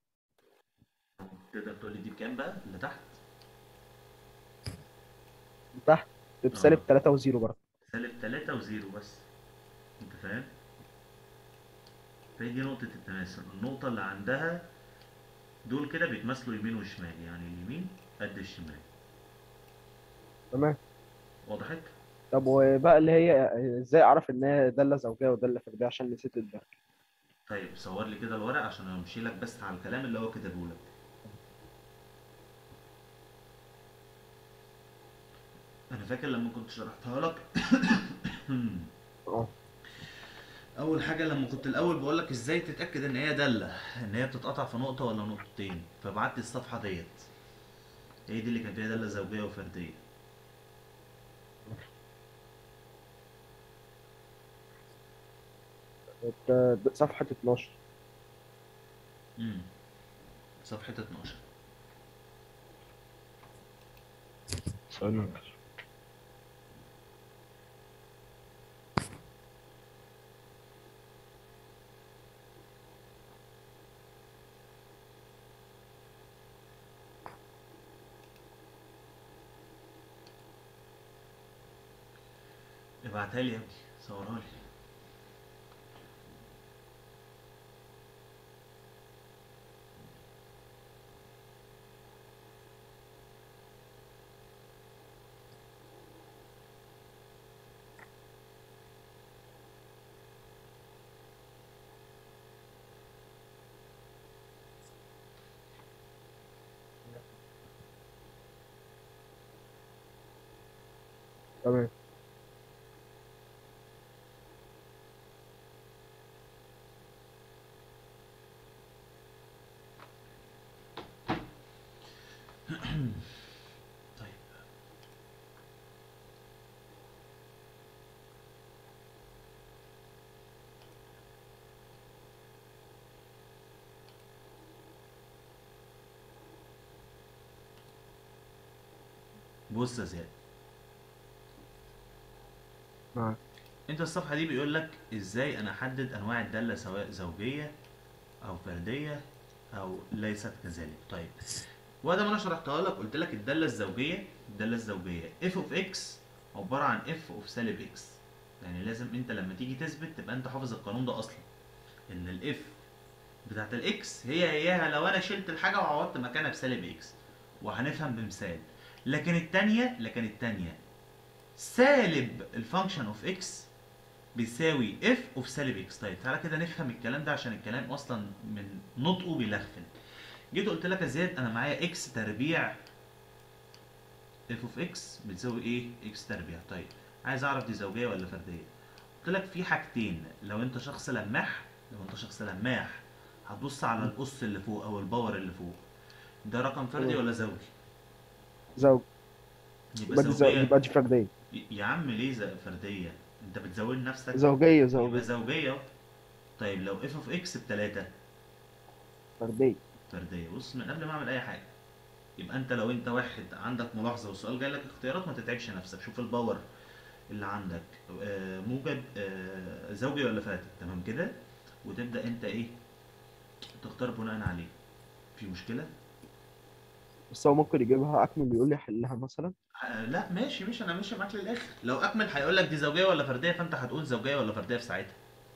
تقدر تقول لي دي بكام بقى اللي تحت تحت بسالب آه. 3 وزيرو برضه سالب تلاتة وزيرو بس انت فاهم فهي دي نقطة التماثل النقطة اللي عندها دول كده بيتماثلوا يمين وشمال يعني اليمين قد الشمال تمام وضحت؟ طب وبقى اللي هي ازاي اعرف ان هي داله زوجيه وداله فرديه عشان نسيت الدرجه طيب صور لي كده الورق عشان امشي لك بس على الكلام اللي هو كتبه لك انا فاكر لما كنت شرحتها لك اه اول حاجه لما كنت الاول بقول لك ازاي تتاكد ان هي داله ان هي بتتقطع في نقطه ولا نقطتين فبعت لي الصفحه ديت هي دي اللي كان فيها داله زوجيه وفرديه ده- صفحه 12 امم صفحه 12 ثانية. ابعتها لي يا ابني صورها لي تمام طيب بص يا زياد معاك انت الصفحه دي بيقول لك ازاي انا احدد انواع الداله سواء زوجيه او فرديه او ليست كذلك طيب وده ما انا شرحتها لك قلت لك الداله الزوجيه الداله الزوجيه اف اوف اكس عباره عن اف اوف سالب اكس يعني لازم انت لما تيجي تثبت تبقى انت حافظ القانون ده اصلا ان الاف بتاعت الاكس هي هياها لو انا شلت الحاجه وعوضت مكانها بسالب اكس وهنفهم بمثال لكن التانية لكن التانية سالب الفانكشن اوف اكس بيساوي اف اوف سالب اكس طيب تعالى كده نفهم الكلام ده عشان الكلام اصلا من نطقه بيلخفن جيت قلت لك يا زياد انا معايا اكس تربيع اف اوف اكس بتساوي ايه اكس تربيع طيب عايز اعرف دي زوجيه ولا فرديه قلت لك في حاجتين لو انت شخص لماح لو انت شخص لماح هتبص على القص اللي فوق او الباور اللي فوق ده رقم فردي تمام. ولا زوجي زوج يبقى يبقى دي زو- زوجيه يبقى دي فرديه يا عم ليه ز- فرديه انت بتزود نفسك زوجيه يبقى زوجيه زوجيه أهو. طيب لو اف اوف اكس بتلاتة فرديه فرديه بص من قبل ما اعمل اي حاجه يبقى انت لو انت واحد عندك ملاحظه والسؤال جاي لك اختيارات ما تتعبش نفسك شوف الباور اللي عندك آه، موجب آه، زوجي ولا فاتح تمام كده وتبدا انت ايه تختار بناء عليه في مشكله بس هو ممكن يجيبها اكمل يقول لي حلها مثلا آه، لا ماشي ماشي انا ماشي معاك للاخر لو اكمل هيقول لك دي زوجيه ولا فرديه فانت هتقول زوجيه ولا فرديه في ساعتها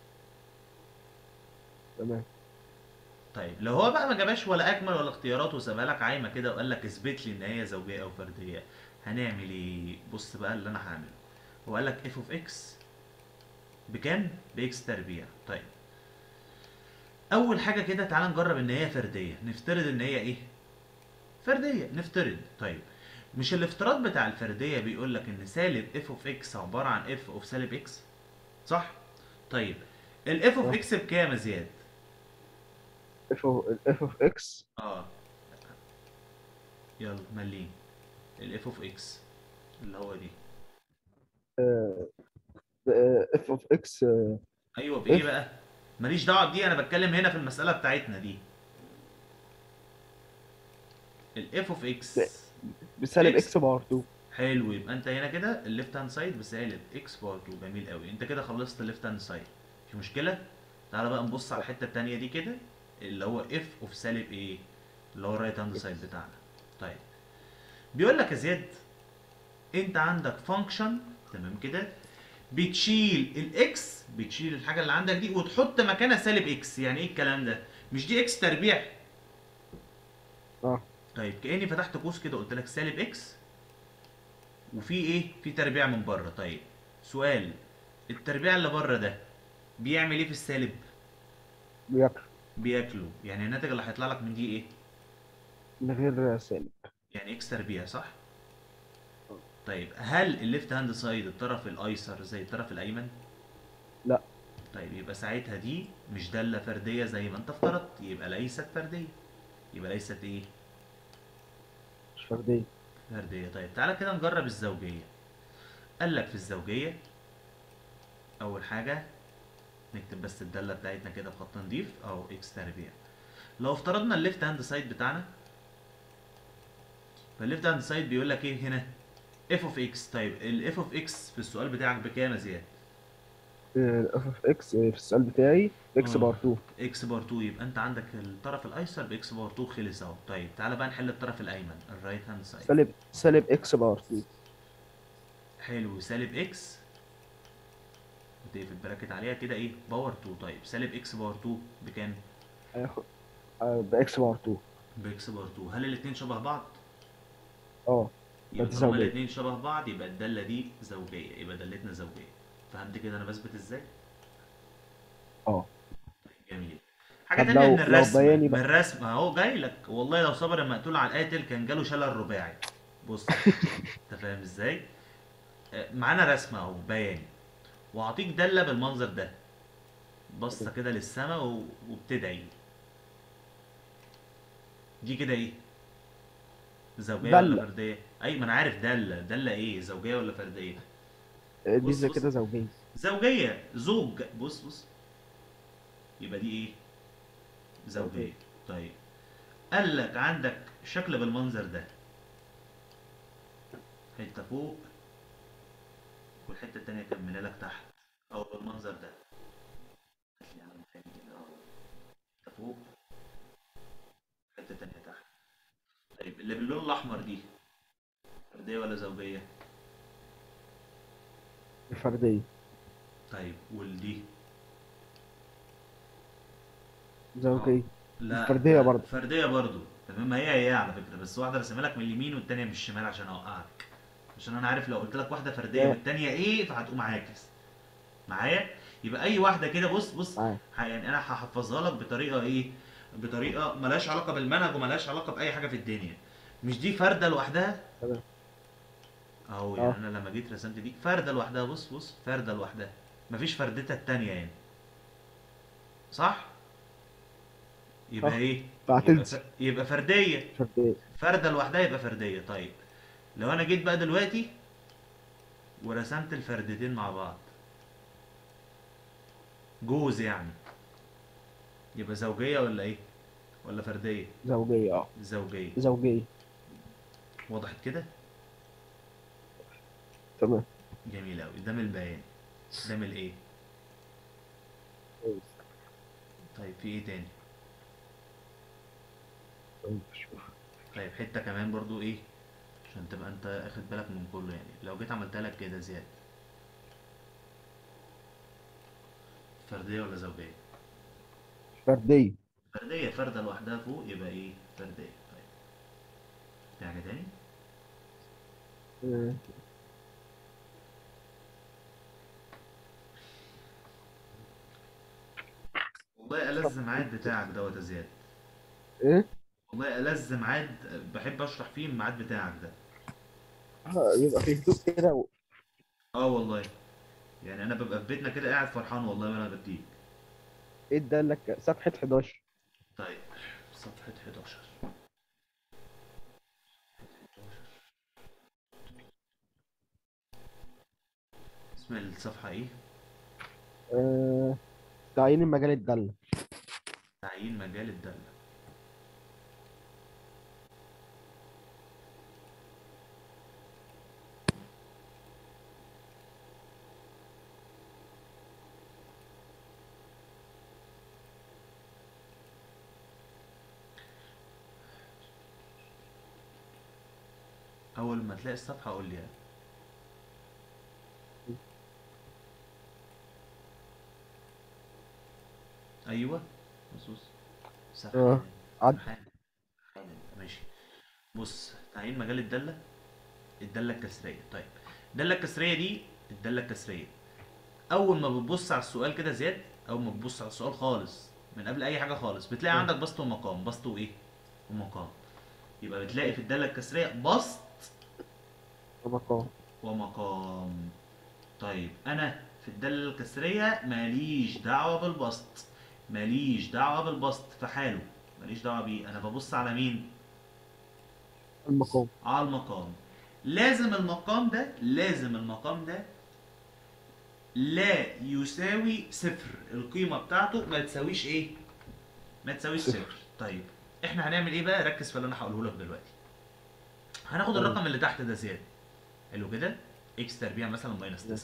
تمام طيب لو هو بقى ما جابش ولا اكمل ولا اختيارات وسابها لك عايمه كده وقال لك اثبت لي ان هي زوجيه او فرديه هنعمل ايه بص بقى اللي انا هعمله هو قال لك اف اوف اكس بكام باكس تربيع طيب اول حاجه كده تعال نجرب ان هي فرديه نفترض ان هي ايه فرديه نفترض طيب مش الافتراض بتاع الفرديه بيقول لك ان سالب اف اوف اكس عباره عن اف اوف سالب اكس صح طيب الاف اوف صح. اكس بكام يا زياد اف اف اوف اكس اه يلا ملين الاف اوف اكس اللي هو دي اف اوف اكس ايوه بايه F. بقى ماليش دعوه بدي انا بتكلم هنا في المساله بتاعتنا دي الاف اوف اكس بسالب X. اكس باور 2 حلو يبقى انت هنا كده الليفت هاند سايد بسالب اكس باور 2 جميل قوي انت كده خلصت الليفت هاند سايد في مشكله تعالى بقى نبص على الحته التانيه دي كده اللي هو اف اوف سالب ايه اللي هو الرايت هاند سايد بتاعنا طيب بيقول لك يا زياد انت عندك فانكشن تمام كده بتشيل الاكس بتشيل الحاجه اللي عندك دي وتحط مكانها سالب اكس يعني ايه الكلام ده مش دي اكس تربيع اه طيب كاني فتحت قوس كده قلت لك سالب اكس وفي ايه في تربيع من بره طيب سؤال التربيع اللي بره ده بيعمل ايه في السالب بياكل بياكله يعني الناتج اللي هيطلع لك من دي ايه من غير سالب يعني اكس تربيع صح طيب هل الليفت هاند سايد الطرف الايسر زي الطرف الايمن لا. طيب يبقى ساعتها دي مش داله فرديه زي ما انت افترضت يبقى ليست فرديه يبقى ليست ايه مش فردية فرديه طيب تعالى كده نجرب الزوجيه قال لك في الزوجيه اول حاجه نكتب بس الداله بتاعتنا كده بخط نضيف او اكس تربيع لو افترضنا الليفت هاند سايد بتاعنا فالليفت هاند سايد بيقول لك ايه هنا اف اوف اكس طيب الاف اوف اكس في السؤال بتاعك بكام يا زياد اف اف اكس في السؤال بتاعي اكس آه. بار 2 اكس بار 2 يبقى انت عندك الطرف الايسر باكس بار 2 خلص اهو طيب تعالى بقى نحل الطرف الايمن الرايت هاند سايد سالب سالب اكس بار 2 حلو سالب اكس وتقفل براكت عليها كده ايه باور 2 طيب سالب اكس باور 2 بكام هياخد آه، باكس بار 2 باكس باور 2 هل الاثنين شبه بعض اه يبقى دي طالما زوجية. الاثنين شبه بعض يبقى الداله دي زوجيه يبقى دالتنا زوجيه فهمت كده انا بثبت ازاي اه جميل حاجه طب تانية لو- من لو الرسم بياني من بقى. الرسم اهو جاي لك والله لو صبر المقتول على القاتل كان جاله شلل رباعي بص انت فاهم ازاي آه، معانا رسمه اهو بياني واعطيك داله بالمنظر ده بصه كده للسماء و- وبتدعي دي كده ايه زوجيه ولا دالة. فرديه اي ما انا عارف داله داله ايه زوجيه ولا فرديه دي بص- زي بص. كده زوجية زوجية زوج بص بص يبقى دي ايه زوجية طيب قال لك عندك شكل بالمنظر ده حتة فوق والحتة التانية كملها لك تحت او بالمنظر ده هات لي يا عم تاني كده اهو حتة فوق حتة تانية تحت طيب اللي باللون الاحمر دي فردية ولا زوجية فردية طيب والدي زوجية لا فردية لا، برضه. فردية برضه تمام ما هي هي على فكرة بس واحدة رسمها لك من اليمين والتانية من الشمال عشان اوقعك عشان انا عارف لو قلت لك واحدة فردية لا. والتانية ايه فهتقوم عاكس معايا يبقى اي واحدة كده بص بص معاك. ه- يعني انا هحفظها لك بطريقة ايه بطريقة ملهاش علاقة بالمنهج وملهاش علاقة بأي حاجة في الدنيا مش دي فردة لوحدها تمام. اهو يعني اه. انا لما جيت رسمت دي فردة لوحدها بص بص فردة لوحدها مفيش فردتها التانية يعني صح يبقى صح. ايه يبقى, فهتنسى ف... يبقى فردية فردية فردة لوحدها يبقى فردية طيب لو انا جيت بقى دلوقتي ورسمت الفردتين مع بعض جوز يعني يبقى زوجية ولا ايه ولا فردية زوجية اه زوجية زوجية وضحت كده تمام جميل قوي ده من البيان ده من الايه طيب في ايه تاني شوف. طيب حتة كمان برضو ايه عشان تبقى انت اخد بالك من كله يعني لو جيت عملتها لك كده زيادة فردية ولا زوجية فردية فردية فردة لوحدها فوق يبقى ايه فردية طيب في حاجة تاني آه، والله ألذ ميعاد بتاعك دوت يا زياد ايه والله ألذ ميعاد بحب اشرح فيه الميعاد بتاعك ده آه، يبقى في هدوء كده و- اه والله يعني انا ببقى في بيتنا كده قاعد فرحان والله وانا بديك ايه ده لك صفحة 11 طيب صفحة 11 اسم الصفحة ايه؟ آه، تعيين المجال الدالة تعيين مجال الدالة أول ما تلاقي الصفحة قول لي ايوه بص بص صح اه عد ماشي بص تعيين مجال الداله الداله الكسريه طيب الداله الكسريه دي الداله الكسريه اول ما بتبص على السؤال كده زياد اول ما بتبص على السؤال خالص من قبل اي حاجه خالص بتلاقي م. عندك بسط ومقام بسط وايه ومقام يبقى بتلاقي في الداله الكسريه بسط مقام ومقام طيب انا في الداله الكسريه ماليش دعوه بالبسط ماليش دعوه بالبسط في حاله ماليش دعوه بيه انا ببص على مين المقام على المقام لازم المقام ده لازم المقام ده لا يساوي صفر القيمه بتاعته ما تساويش ايه ما تساويش صفر. صفر طيب احنا هنعمل ايه بقى ركز في اللي انا هقوله لك دلوقتي هناخد تمام. الرقم اللي تحت ده زياده حلو كده اكس تربيع مثلا ماينس تمام. 9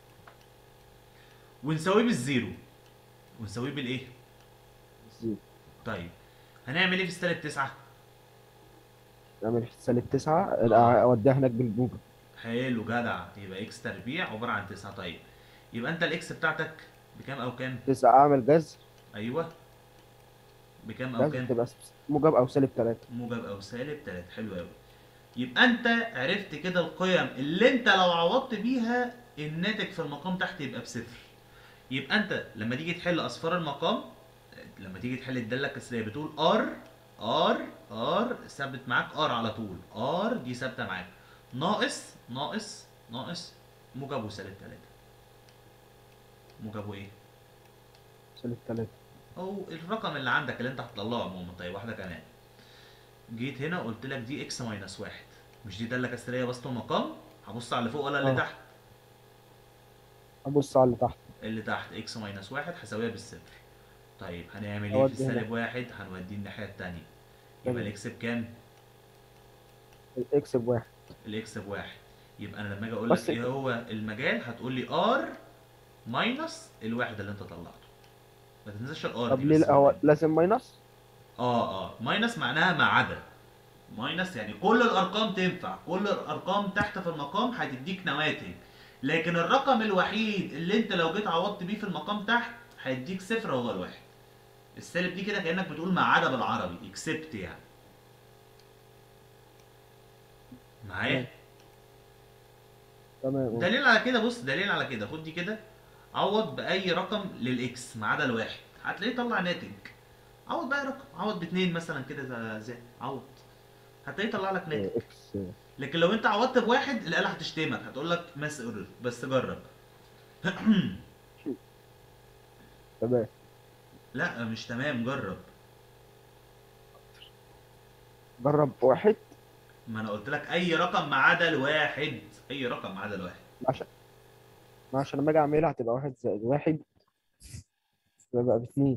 ونساويه بالزيرو ونساويه بالايه زيرو طيب هنعمل ايه في السالب 9 نعمل سالب تسعة اوديها هناك بالموجب حلو جدع يبقى اكس تربيع عباره عن 9 طيب يبقى انت الاكس بتاعتك بكام او كام تسعة اعمل جذر ايوه بكام او جذر كام تبقى موجب او سالب تلاتة موجب او سالب 3 حلو قوي يبقى انت عرفت كده القيم اللي انت لو عوضت بيها الناتج في المقام تحت يبقى بصفر يبقى انت لما تيجي تحل اصفار المقام لما تيجي تحل الداله الكسريه بتقول ار ار ار ثابت معاك ار على طول ار دي ثابته معاك ناقص ناقص ناقص موجب وسالب 3 موجب وايه سالب تلاتة او الرقم اللي عندك اللي انت هتطلعه عموما طيب واحده كمان جيت هنا قلت لك دي اكس ماينس واحد مش دي داله كسريه بسط ومقام هبص على اللي فوق ولا اللي اه. تحت ابص على اللي تحت اللي تحت اكس ماينس واحد هساويها بالصفر طيب هنعمل ايه في أودي هنا. السالب واحد هنوديه الناحيه التانيه يبقى تمام. الاكس بكام الاكس بواحد الاكس بواحد يبقى انا لما اجي اقول بس لك ايه هو المجال هتقول لي ار ماينس الواحد اللي انت طلعته ما تنساش الار طب دي ليه بس لا- هو مهم. لازم ماينس اه اه ماينس معناها ما عدا ماينس يعني كل الارقام تنفع كل الارقام تحت في المقام هتديك نواتج لكن الرقم الوحيد اللي انت لو جيت عوضت بيه في المقام تحت هيديك صفر هو الواحد السالب دي كده كانك بتقول ما عدا بالعربي اكسبت يعني معايا تمام دليل على كده بص دليل على كده خد دي كده عوض باي رقم للاكس ما عدا الواحد هتلاقيه طلع ناتج عوض باي رقم عوض باتنين مثلا كده زي عوض هتلاقيه طلع لك ناتج اه، اكس لكن لو انت عوضت بواحد الاله هتشتمك هتقول لك ماس ايرور بس جرب تمام لا مش تمام جرب جرب واحد ما انا قلت لك اي رقم ما عدا الواحد اي رقم ما عدا الواحد عشان ما عشان لما اجي اعملها هتبقى واحد زائد واحد يبقى باتنين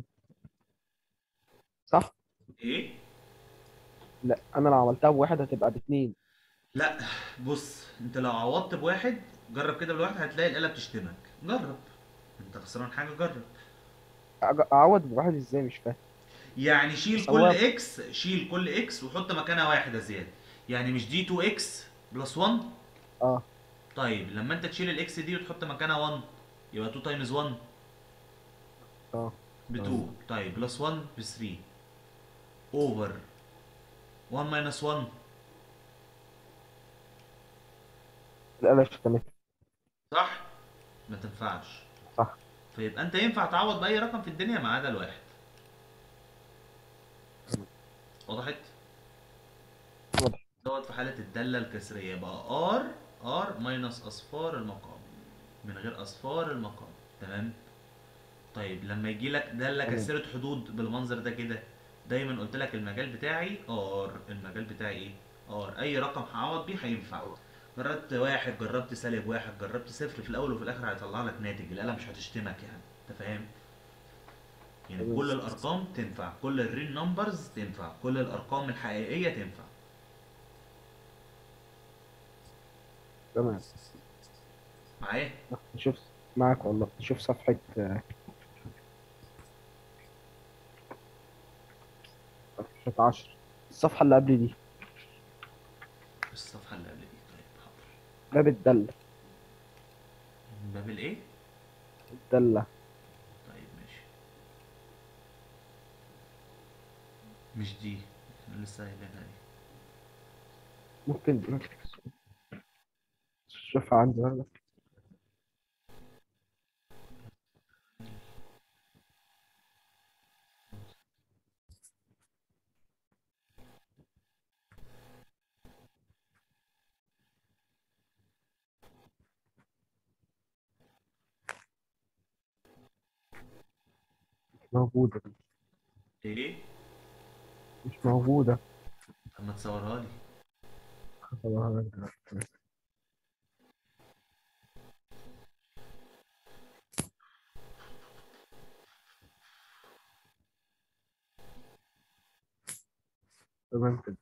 صح؟ ايه لا انا لو عملتها بواحد هتبقى باتنين لا بص انت لو عوضت بواحد جرب كده بالواحد هتلاقي الاله بتشتمك جرب انت خسران حاجه جرب أج- اعوض بواحد ازاي مش فاهم يعني شيل كل هو- اكس شيل كل اكس وحط مكانها واحد يا زياد يعني مش دي 2 اكس بلس 1 اه طيب لما انت تشيل الاكس دي وتحط مكانها 1 يبقى 2 تايمز 1 اه ب 2 طيب بلس 1 ب 3 اوفر 1 ماينس 1 الآلة شتمت صح ما تنفعش صح فيبقى انت ينفع تعوض باي رقم في الدنيا ما عدا الواحد وضحت واضح دوت في حالة الدالة الكسرية يبقى ار ار ماينس اصفار المقام من غير اصفار المقام تمام طيب لما يجي لك دالة تمام. كسرة حدود بالمنظر ده كده دايما قلت لك المجال بتاعي ار المجال بتاعي ايه ار اي رقم هعوض بيه هينفع جربت واحد جربت سالب واحد جربت صفر في الاول وفي الاخر هيطلع لك ناتج الاله مش هتشتمك يعني انت فاهم يعني تمام. كل الارقام تنفع كل الريل نمبرز تنفع كل الارقام الحقيقيه تنفع تمام معايا نشوف معاك والله نشوف صفحة آه، صفحة عشر الصفحة اللي قبل دي الصفحه اللي قبل دي طيب حاضر باب الدالة باب الايه الدالة طيب ماشي مش دي احنا لسه قايلينها دي ممكن شوفها عندي ولا مش موجودة دي. ايه مش موجودة طب ما تصورها لي هصورها لك دلوقتي. تمام كده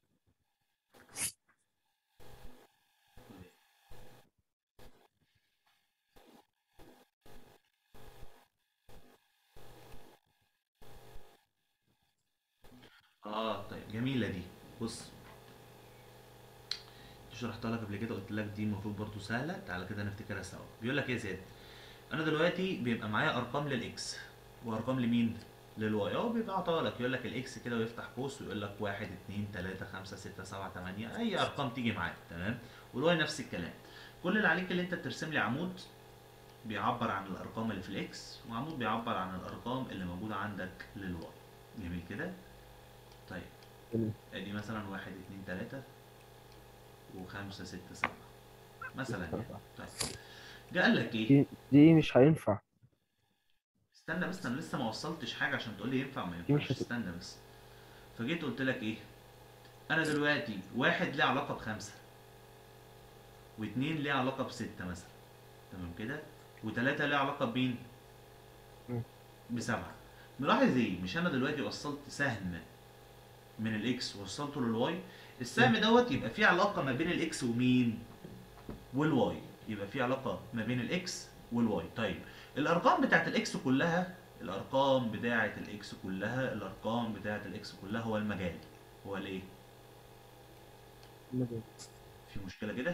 اه طيب جميلة دي بص شرحتها لك قبل كده قلت لك دي المفروض برضو سهلة تعالى كده نفتكرها سوا بيقول لك ايه يا زياد انا دلوقتي بيبقى معايا ارقام للاكس وارقام لمين للواي اهو بيبقى عطاها لك يقول لك الاكس كده ويفتح قوس ويقول لك 1 2 3 5 6 7 8 اي ارقام تيجي معاك تمام والواي نفس الكلام كل اللي عليك اللي انت ترسم لي عمود بيعبر عن الارقام اللي في الاكس وعمود بيعبر عن الارقام اللي موجوده عندك للواي جميل كده طيب تمام. ادي مثلا واحد اتنين تلاتة وخمسة ستة سبعة مثلا يعني طيب جه قال لك ايه دي دي مش هينفع استنى بس انا لسه ما وصلتش حاجة عشان تقول لي ينفع ما دي مش ينفعش هت- استنى بس فجيت قلت لك ايه انا دلوقتي واحد ليه علاقة بخمسة واتنين ليه علاقة بستة مثلا تمام كده وتلاتة ليه علاقة بمين مم. بسبعة ملاحظ ايه مش انا دلوقتي وصلت سهم من الاكس وصلته للواي السهم دوت يبقى فيه علاقة ما بين الاكس ومين والواي يبقى في علاقة ما بين الاكس والواي طيب الارقام بتاعت الاكس كلها الارقام بتاعت الاكس كلها الارقام بتاعت الاكس كلها هو المجال هو الايه في مشكلة كده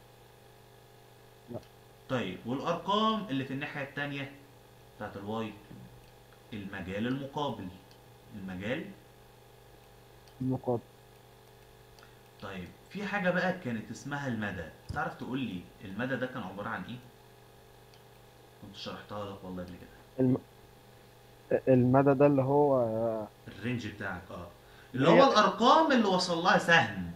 لا. طيب والارقام اللي في الناحية التانية بتاعت الواي المجال المقابل المجال المقابل طيب في حاجة بقى كانت اسمها المدى تعرف تقول لي المدى ده كان عبارة عن ايه كنت شرحتها لك والله قبل كده الم... المدى ده اللي هو الرينج بتاعك اه اللي هي- هو الارقام اللي وصل لها سهم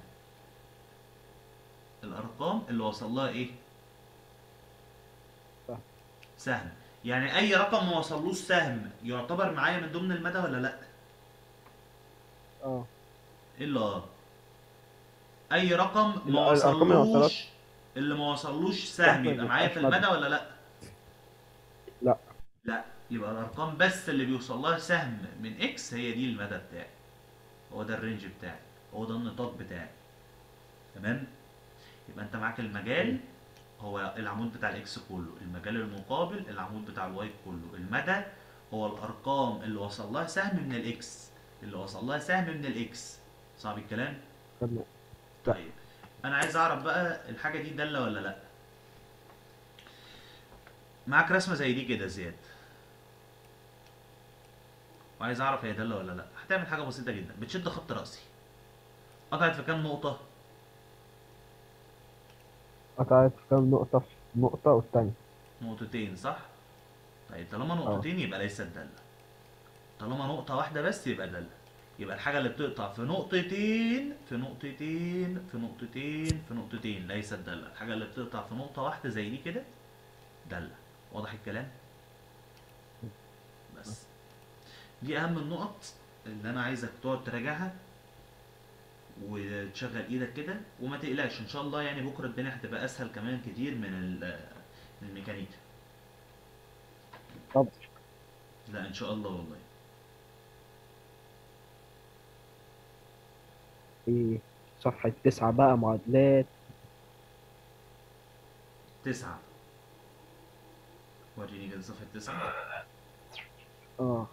الارقام اللي وصل لها ايه سهم. سهم يعني اي رقم ما وصلوش سهم يعتبر معايا من ضمن المدى ولا لا اه الا اه اي رقم ما لا، الأرقام اللي وصلوش وصلت- اللي ما وصلوش سهم ما يبقى معايا في يبقاش مدى. المدى ولا لا لا. لا يبقى الارقام بس اللي بيوصل لها سهم من اكس هي دي المدى بتاعي هو ده الرينج بتاعي هو ده النطاق بتاعي تمام يبقى انت معاك المجال هو العمود بتاع الاكس كله المجال المقابل العمود بتاع الواي كله المدى هو الارقام اللي وصل لها سهم من الاكس اللي وصل لها سهم من الاكس صعب الكلام خدنا طيب انا عايز اعرف بقى الحاجه دي داله ولا لا معاك رسمه زي دي كده يا زياد وعايز اعرف هي داله ولا لا هتعمل حاجه بسيطه جدا بتشد خط راسي قطعت في كام نقطه قطعت كام نقطة في نقطة والتانية نقطتين صح طيب طالما نقطتين يبقى ليست داله طالما نقطه واحده بس يبقى داله يبقى الحاجه اللي بتقطع في نقطتين في نقطتين في نقطتين في نقطتين ليست داله الحاجه اللي بتقطع في نقطه واحده زي دي كده داله واضح الكلام بس دي اهم النقط اللي انا عايزك تقعد تراجعها وتشغل ايدك كده وما تقلقش ان شاء الله يعني بكره الدنيا هتبقى اسهل كمان كتير من ال- من الميكانيكا طب لا ان شاء الله والله في صفحة تسعة بقى معادلات تسعة وريني كده صفحة تسعة اه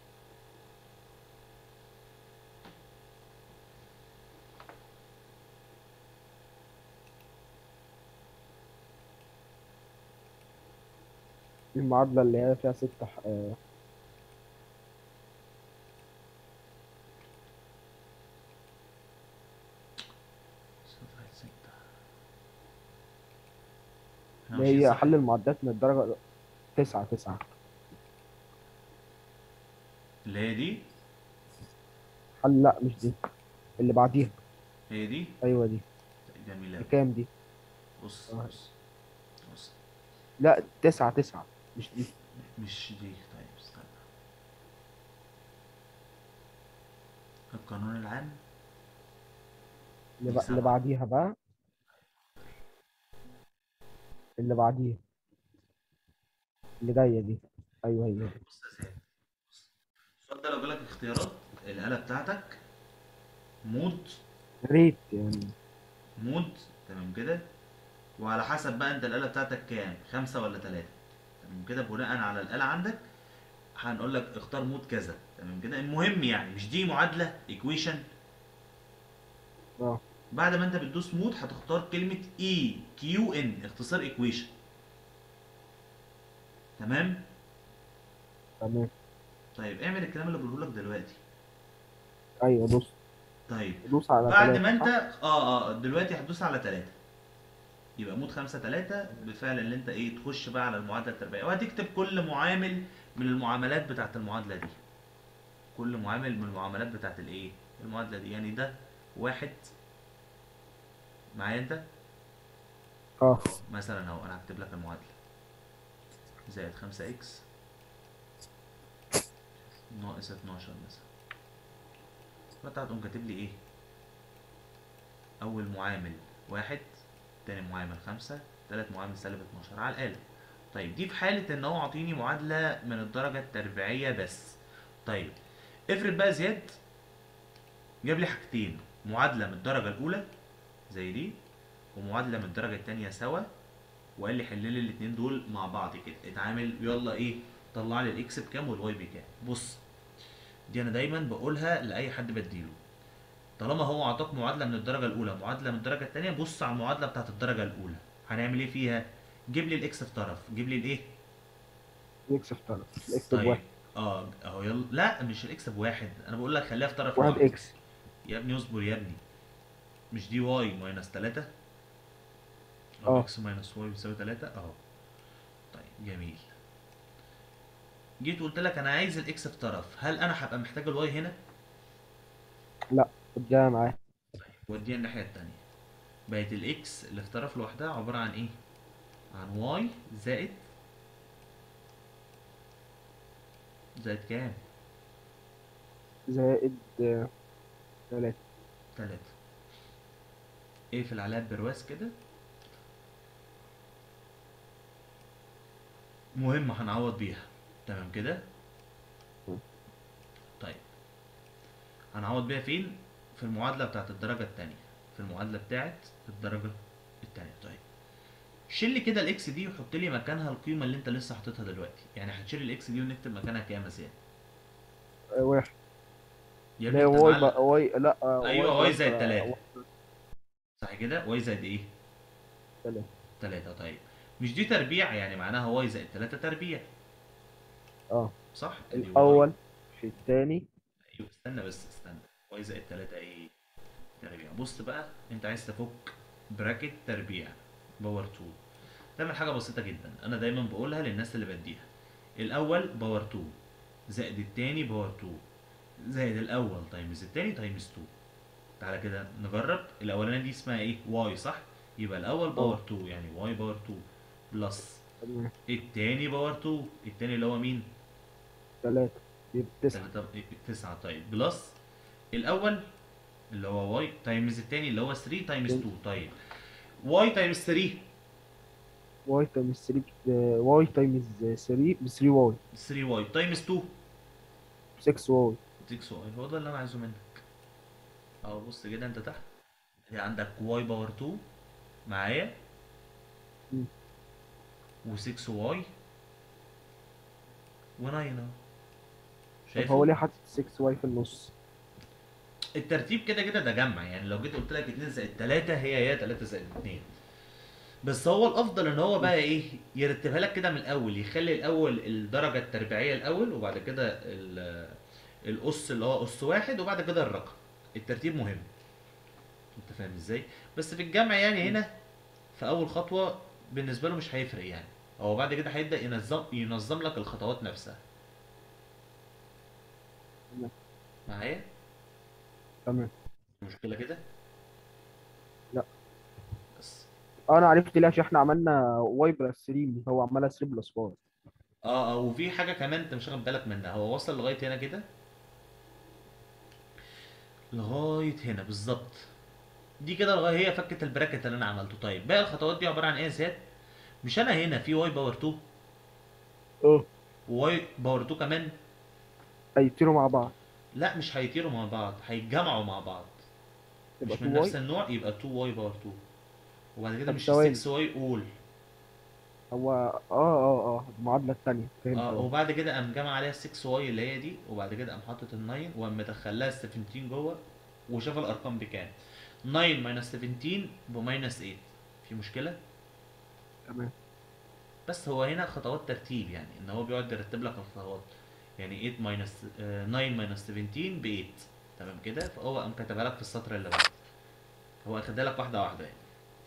المعادلة اللي هي فيها ست ح- آه، احنا اللي ماشيين هي صح حل المعدات من الدرجة تسعة تسعة اللي هي دي حل لا مش دي اللي بعديها هي دي أيوة دي جميلة أوي. بكام دي؟ بص آه. بص بص لا تسعة تسعة مش دي مش دي طيب استنى القانون العام اللي, دي ب... اللي سبعة. بعديها بقى اللي بعديها اللي جاية دي أيوة هي دي بص يا سيدي بص. السؤال ده لو جالك اختيارات الآلة بتاعتك مود ريت يعني مود تمام كده وعلى حسب بقى انت الآلة بتاعتك كام خمسة ولا تلاتة تمام كده بناء على الآلة عندك هنقول لك اختار مود كذا تمام كده المهم يعني مش دي معادلة ايكويشن اه بعد ما انت بتدوس مود هتختار كلمة اي كيو ان اختصار ايكويشن تمام تمام طيب اعمل الكلام اللي بقوله لك دلوقتي أيوة دوس طيب دوس على بعد تلاتة، ما انت صح؟ اه اه دلوقتي هتدوس على ثلاثة يبقى مود خمسة ثلاثة بالفعل اللي انت ايه تخش بقى على المعادلة التربيعية وهتكتب كل معامل من المعاملات بتاعت المعادلة دي كل معامل من المعاملات بتاعت الايه المعادلة دي يعني ده واحد معايا انت اه مثلا اهو انا هكتب لك المعادلة زائد خمسة اكس ناقص اتناشر مثلا فانت هتقوم كاتب لي ايه اول معامل واحد تاني معامل خمسة تالت معامل سالب اتناشر على الآلة طيب دي في حالة ان هو عاطيني معادلة من الدرجة التربيعية بس طيب افرض بقى زياد جاب لي حاجتين معادلة من الدرجة الأولى زي دي ومعادلة من الدرجة التانية سوا وقال لي حل لي الاتنين دول مع بعض كده اتعامل يلا ايه طلع لي الاكس بكام والواي بكام بص دي انا دايما بقولها لاي حد بديله طالما هو اعطاك معادله من الدرجه الاولى معادله من الدرجه الثانيه بص على المعادله بتاعت الدرجه الاولى هنعمل ايه فيها جيب لي الاكس في طرف جيب لي الايه اكس في طرف الاكس طيب بواحد اه اهو يلا لا مش الاكس بواحد انا بقول لك خليها في طرف واحد واحد. اكس يا ابني اصبر يا ابني مش دي واي ماينس 3 اه. اه اكس ماينس واي بيساوي 3 اهو طيب جميل جيت قلت لك انا عايز الاكس في طرف هل انا هبقى محتاج الواي هنا لا اديها معاه وديها الناحيه التانية بقت الاكس اللي في طرف لوحدها عباره عن ايه عن واي زائد زائد كام زائد آه، تلاتة تلاتة اقفل عليها برواز كده مهم هنعوض بيها تمام كده م. طيب هنعوض بيها فين في المعادلة بتاعت الدرجة التانية في المعادلة بتاعت الدرجة التانية طيب شيل لي كده الاكس دي وحط لي مكانها القيمة اللي انت لسه حاططها دلوقتي يعني هتشيل الاكس دي ونكتب مكانها كام يا زياد آه، واحد يا لا ابني انت واي معلق- بقى واي لا آه، ايوه واي بس، زائد آه، تلاتة واي صح كده واي زائد ايه تلاتة تلاتة طيب مش دي تربيع يعني معناها واي زائد تلاتة تربيع اه صح ادي واي. الأول في التاني ايوه استنى بس استنى واي زائد تلاتة ايه تربيع بص بقى انت عايز تفك براكت تربيع باور 2 تعمل حاجة بسيطة جدا انا دايما بقولها للناس اللي بديها الاول باور 2 زائد التاني باور 2 زائد الاول تايمز التاني تايمز 2 تعالى كده نجرب الاولانيه دي اسمها ايه واي صح يبقى الاول باور 2 يعني واي باور 2 بلس تمام. التاني باور 2 التاني اللي هو مين تلاتة يبقى تسعة تلاتة تسعة طيب بلس الأول اللي هو واي تايمز التاني اللي هو 3 تايمز 2 طيب واي تايمز 3 واي تايمز 3 واي تايمز 3 ب 3 واي 3 واي تايمز 2 6 واي 6 واي هو ده اللي أنا عايزه منك أهو بص كده أنت تحت دي عندك واي باور 2 معايا مم. و6 واي و9 اهو طب شايف هو ليه حاطط 6 واي في النص الترتيب كده كده ده جمع يعني لو جيت قلت لك 2 زائد 3 هي هي 3 زائد 2 بس هو الافضل ان هو بقى ايه يرتبها لك كده من الاول يخلي الاول الدرجه التربيعيه الاول وبعد كده ال- القص اللي هو قص واحد وبعد كده الرقم الترتيب مهم انت فاهم ازاي بس في الجمع يعني هنا في اول خطوه بالنسبه له مش هيفرق يعني هو بعد كده هيبدا ينظم ينظم لك الخطوات نفسها تمام. معايا تمام مشكله كده لا. بس اه انا عرفت ليه عشان احنا عملنا واي بلس 3 هو عملها 3 بلس 4 اه اه وفي حاجه كمان انت مش واخد بالك منها هو وصل لغايه هنا كده لغايه هنا بالظبط دي كده لغايه هي فكت البراكت اللي انا عملته طيب باقي الخطوات دي عباره عن ايه يا زياد مش انا هنا في واي باور 2 اه وواي باور 2 كمان هيطيروا مع بعض لا مش هيطيروا مع بعض هيتجمعوا مع بعض يبقى مش 2 من واي نفس النوع يبقى 2 واي باور 2 وبعد كده طب مش ثواني. 6 واي اول هو اه اه اه المعادله الثانيه فهمت اه اه وبعد كده قام جمع عليها 6 واي اللي هي دي وبعد كده قام حاطط ال 9 وقام مدخل لها ال 17 جوه وشاف الارقام بكام 9 ماينس 17 بماينس 8 في مشكله تمام بس هو هنا خطوات ترتيب يعني ان هو بيقعد يرتب لك الخطوات يعني 8 ماينس 9 ماينس 17 ب 8 تمام كده فهو قام كتبها لك في السطر اللي بعده هو اخدها لك واحده واحده يعني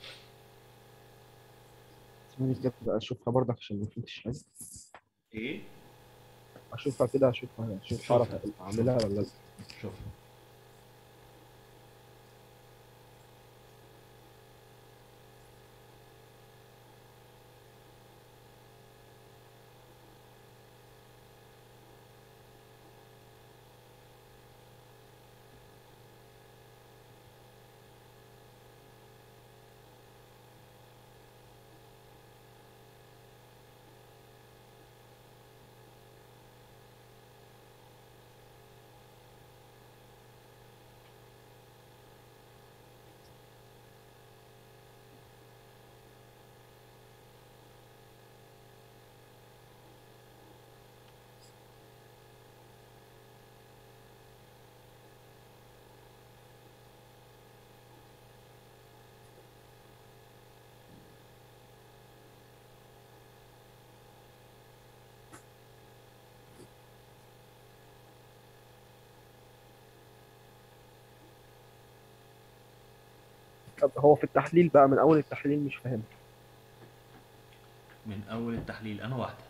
ثواني كده اشوفها برضك عشان ما فهمتش حاجه ايه اشوفها كده اشوفها اشوف شوفها. اعرف اعملها ولا لا شوف طب هو في التحليل بقى من اول التحليل مش فاهم من اول التحليل انا واحده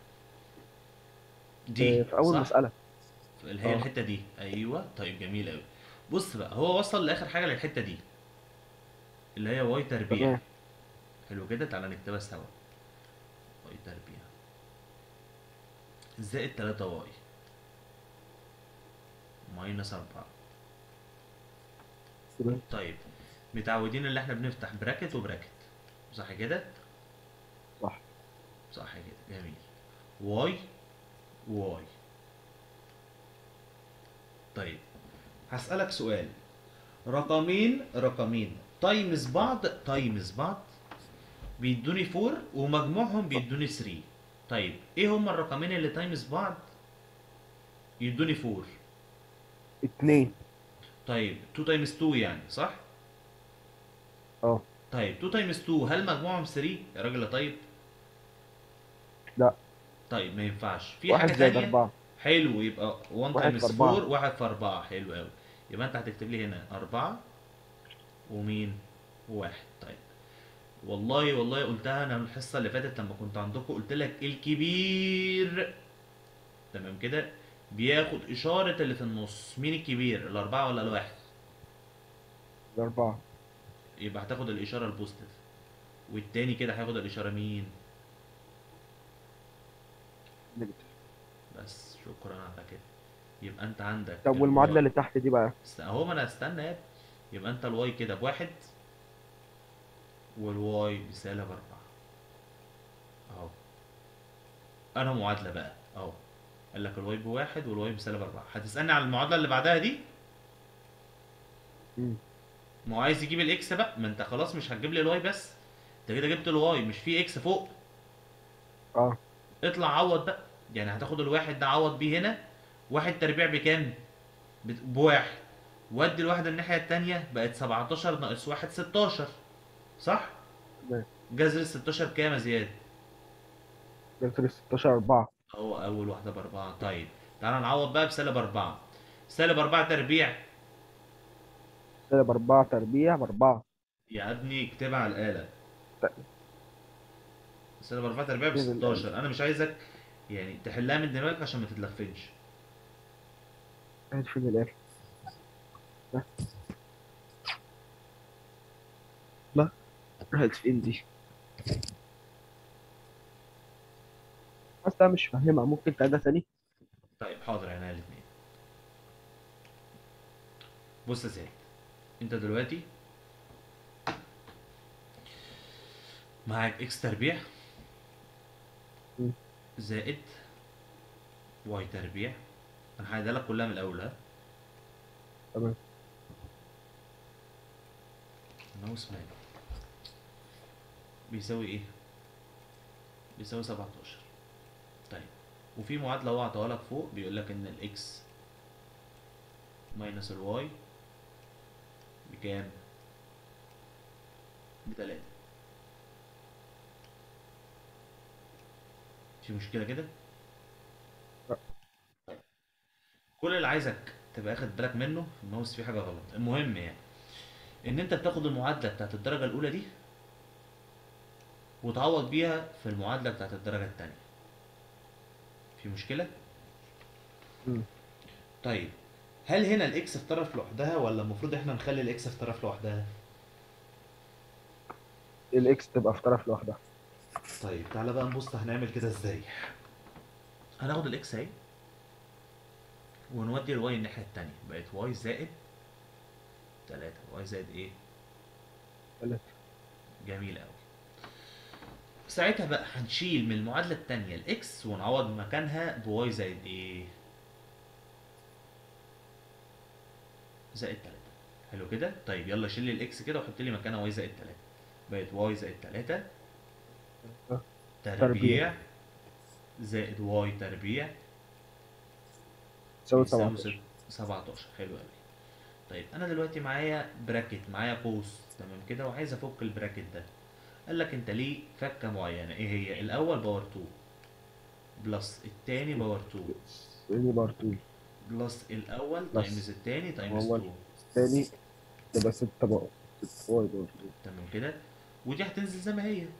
دي في اول صح؟ مساله اللي هي آه. الحته دي ايوه طيب جميل قوي بص بقى هو وصل لاخر حاجه للحته دي اللي هي واي تربيع تمام حلو كده تعالى نكتبها سوا واي تربيع زائد 3 واي ماينس 4 تمام طيب متعودين ان احنا بنفتح براكت وبراكت صح كده صح صح كده جميل واي واي طيب هسألك سؤال رقمين رقمين تايمز بعض تايمز بعض بيدوني 4 ومجموعهم بيدوني 3 طيب ايه هما الرقمين اللي تايمز بعض يدوني 4 اتنين طيب 2 تايمز 2 يعني صح اه طيب 2 تايمز 2 هل مجموعهم 3 يا راجل يا طيب لا طيب ما ينفعش في واحد حاجة زائد تانية أربعة حلو يبقى 1 واحد تايمز في أربعة. 4 واحد في 4 حلو قوي يبقى انت هتكتب لي هنا 4 ومين وواحد طيب والله والله قلتها انا الحصه اللي فاتت لما كنت عندكم قلت لك الكبير تمام كده بياخد اشاره اللي في النص مين الكبير الاربعه ولا الواحد الأربعة يبقى هتاخد الاشاره البوزيتيف والتاني كده هياخد الاشاره مين نيجاتيف بس شكرا على كده يبقى انت عندك طب والمعادلة الواي- اللي تحت دي بقى است- اهو ما انا استنى يا ابني. يبقى انت الواي كده بواحد والواي بسالب اربعة اهو انا معادلة بقى اهو قال لك الواي بواحد والواي بسالب اربعة هتسألني على المعادلة اللي بعدها دي مم. ما هو عايز يجيب الاكس بقى ما انت خلاص مش هتجيب لي الواي بس انت كده جبت الواي مش في اكس فوق اه اطلع عوض بقى يعني هتاخد الواحد ده عوض بيه هنا واحد تربيع بكام بت- بواحد ودي الواحد الناحية التانية بقت 17 ناقص واحد 16 صح؟ تمام جذر ال 16 بكام يا زياد؟ جبت 16 أربعة اهو أول واحدة بأربعة طيب تعالى نعوض بقى بسالب أربعة سالب أربعة تربيع سالب أربعة تربيع بأربعة يا ابني اكتبها على الآلة سالب 4 تربيع ب فين ال 16 انا مش عايزك يعني تحلها من دماغك عشان ما تتلخفنش قاعد فين الآلة لا لا راحت فين دي بس انا مش فاهمها ممكن تعيدها تاني طيب حاضر عينيا الاثنين بص يا سيد انت دلوقتي معاك اكس تربيع مم. زائد واي تربيع انا هعيدها لك كلها من الاول ها تمام الماوس ماله بيساوي ايه بيساوي 17 طيب وفي معادلة هو عطاها لك فوق بيقول لك ان الاكس ماينس الواي بكام بتلاتة في مشكلة كده لا. طيب كل اللي عايزك تبقى اخد بالك منه في الماوس فيه حاجة غلط المهم يعني ان انت بتاخد المعادلة بتاعت الدرجة الاولى دي وتعوض بيها في المعادلة بتاعت الدرجة التانية في مشكلة؟ مم. طيب هل هنا الاكس في طرف لوحدها ولا المفروض احنا نخلي الاكس في طرف لوحدها؟ الاكس تبقى في طرف لوحدها طيب تعالى بقى نبص هنعمل كده ازاي هناخد الاكس اهي ونودي الواي الناحية التانية بقت واي زائد تلاتة واي زائد ايه؟ تلاتة. جميل قوي ساعتها بقى هنشيل من المعادلة التانية الاكس ونعوض مكانها بواي زائد ايه؟ زائد تلاتة حلو كده؟ طيب يلا شيل لي الاكس كده وحط لي مكانها واي زائد تلاتة بقت واي زائد تلاتة أه. تربيع زائد واي تربيع تساوي بيساوي 17 ست- 17 حلو قوي طيب انا دلوقتي معايا براكت معايا قوس تمام كده وعايز افك البراكت ده قال لك انت ليه فكه معينه ايه هي الاول باور 2 بلس التاني باور 2 تاني بارتول بلس الاول بلس تايمز التاني تايمز الأول. 2 تاني تبقى ستة بقى ستة واي بارتول تمام كده ودي هتنزل زي ما هي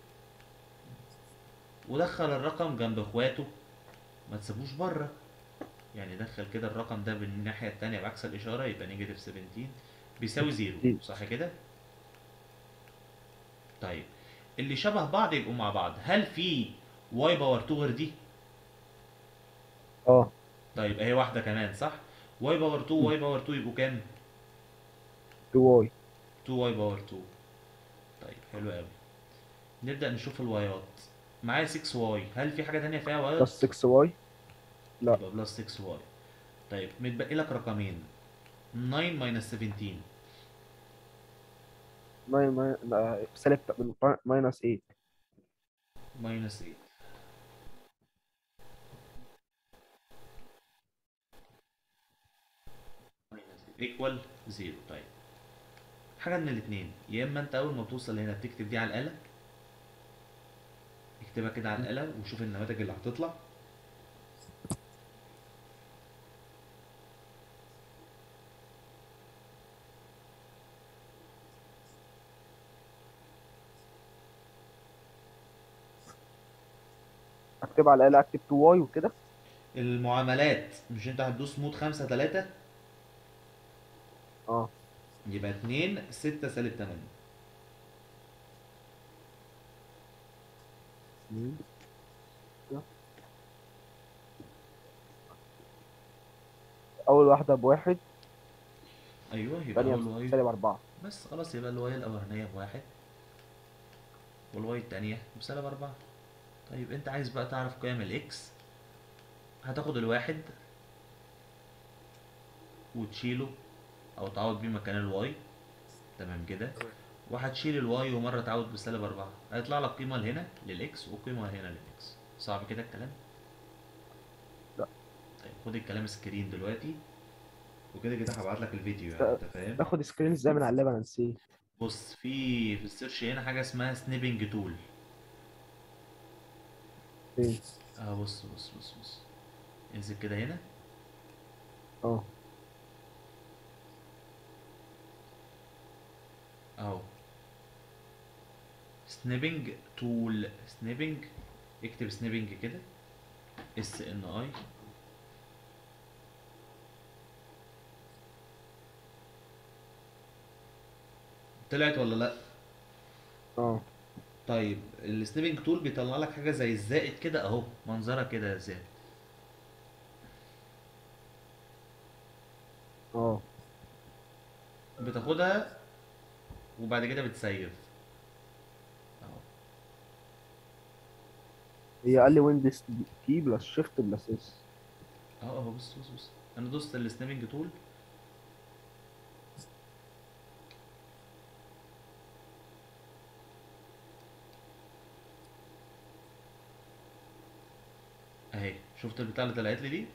ودخل الرقم جنب اخواته ما تسيبوش بره يعني دخل كده الرقم ده بالناحية التانية بعكس الإشارة يبقى نيجاتيف 17 بيساوي زيرو زيرو. صح كده؟ طيب اللي شبه بعض يبقوا مع بعض هل في واي باور 2 غير دي؟ اه طيب اهي واحدة كمان صح؟ واي باور 2 واي باور 2 يبقوا كام؟ 2 واي 2 واي باور 2 طيب حلو قوي نبدأ نشوف الوايات معايا 6 واي هل في حاجة تانية فيها وايات؟ بلس 6 واي لا يبقى بلس 6 واي طيب متبقي لك رقمين 9 ماينس 17 ماي ماي لا، سالب ماينس 8 ماينس 8 ايكوال 0 طيب حاجة من الاتنين يا اما انت اول ما توصل هنا بتكتب دي على الآلة اكتبها كده على الآلة وشوف النماذج اللي هتطلع اكتب على الاقل اكتب 2 واي وكده المعاملات مش انت هتدوس مود 5 3 اه يبقى 2 6 سالب 8 مم. كده. اول واحده بواحد ايوه يبقى ثانيه اول واي سالب 4 بس خلاص يبقى الواي الأولانية بواحد والواي التانية بسالب أربعة طيب أنت عايز بقى تعرف قيم الإكس هتاخد الواحد وتشيله أو تعوض بيه مكان الواي تمام كده وهتشيل الواي ومرة تعوض بسالب أربعة هيطلع لك قيمة لهنا للإكس وقيمة هنا للإكس صعب كده الكلام؟ لا. طيب خد الكلام سكرين دلوقتي وكده كده هبعت لك الفيديو يعني أنت فاهم؟ باخد سكرين ازاي من على اللاب انا نسيت بص في في السيرش هنا حاجة اسمها سنيبنج تول فين اه بص بص بص بص انزل كده هنا اه اهو سنيبنج تول سنيبنج اكتب سنيبنج كده اس ان اي طلعت ولا لا اه طيب السنيبنج تول بيطلع لك حاجه زي الزائد كده اهو منظرها كده يا زياد اه بتاخدها وبعد كده بتسيف اهو هي قال لي ويندوز كي بلس شيفت بلس اس اهو اهو بص بص بص انا دوست السنيبنج تول اهي شفت البتاع اللي طلعت لي دي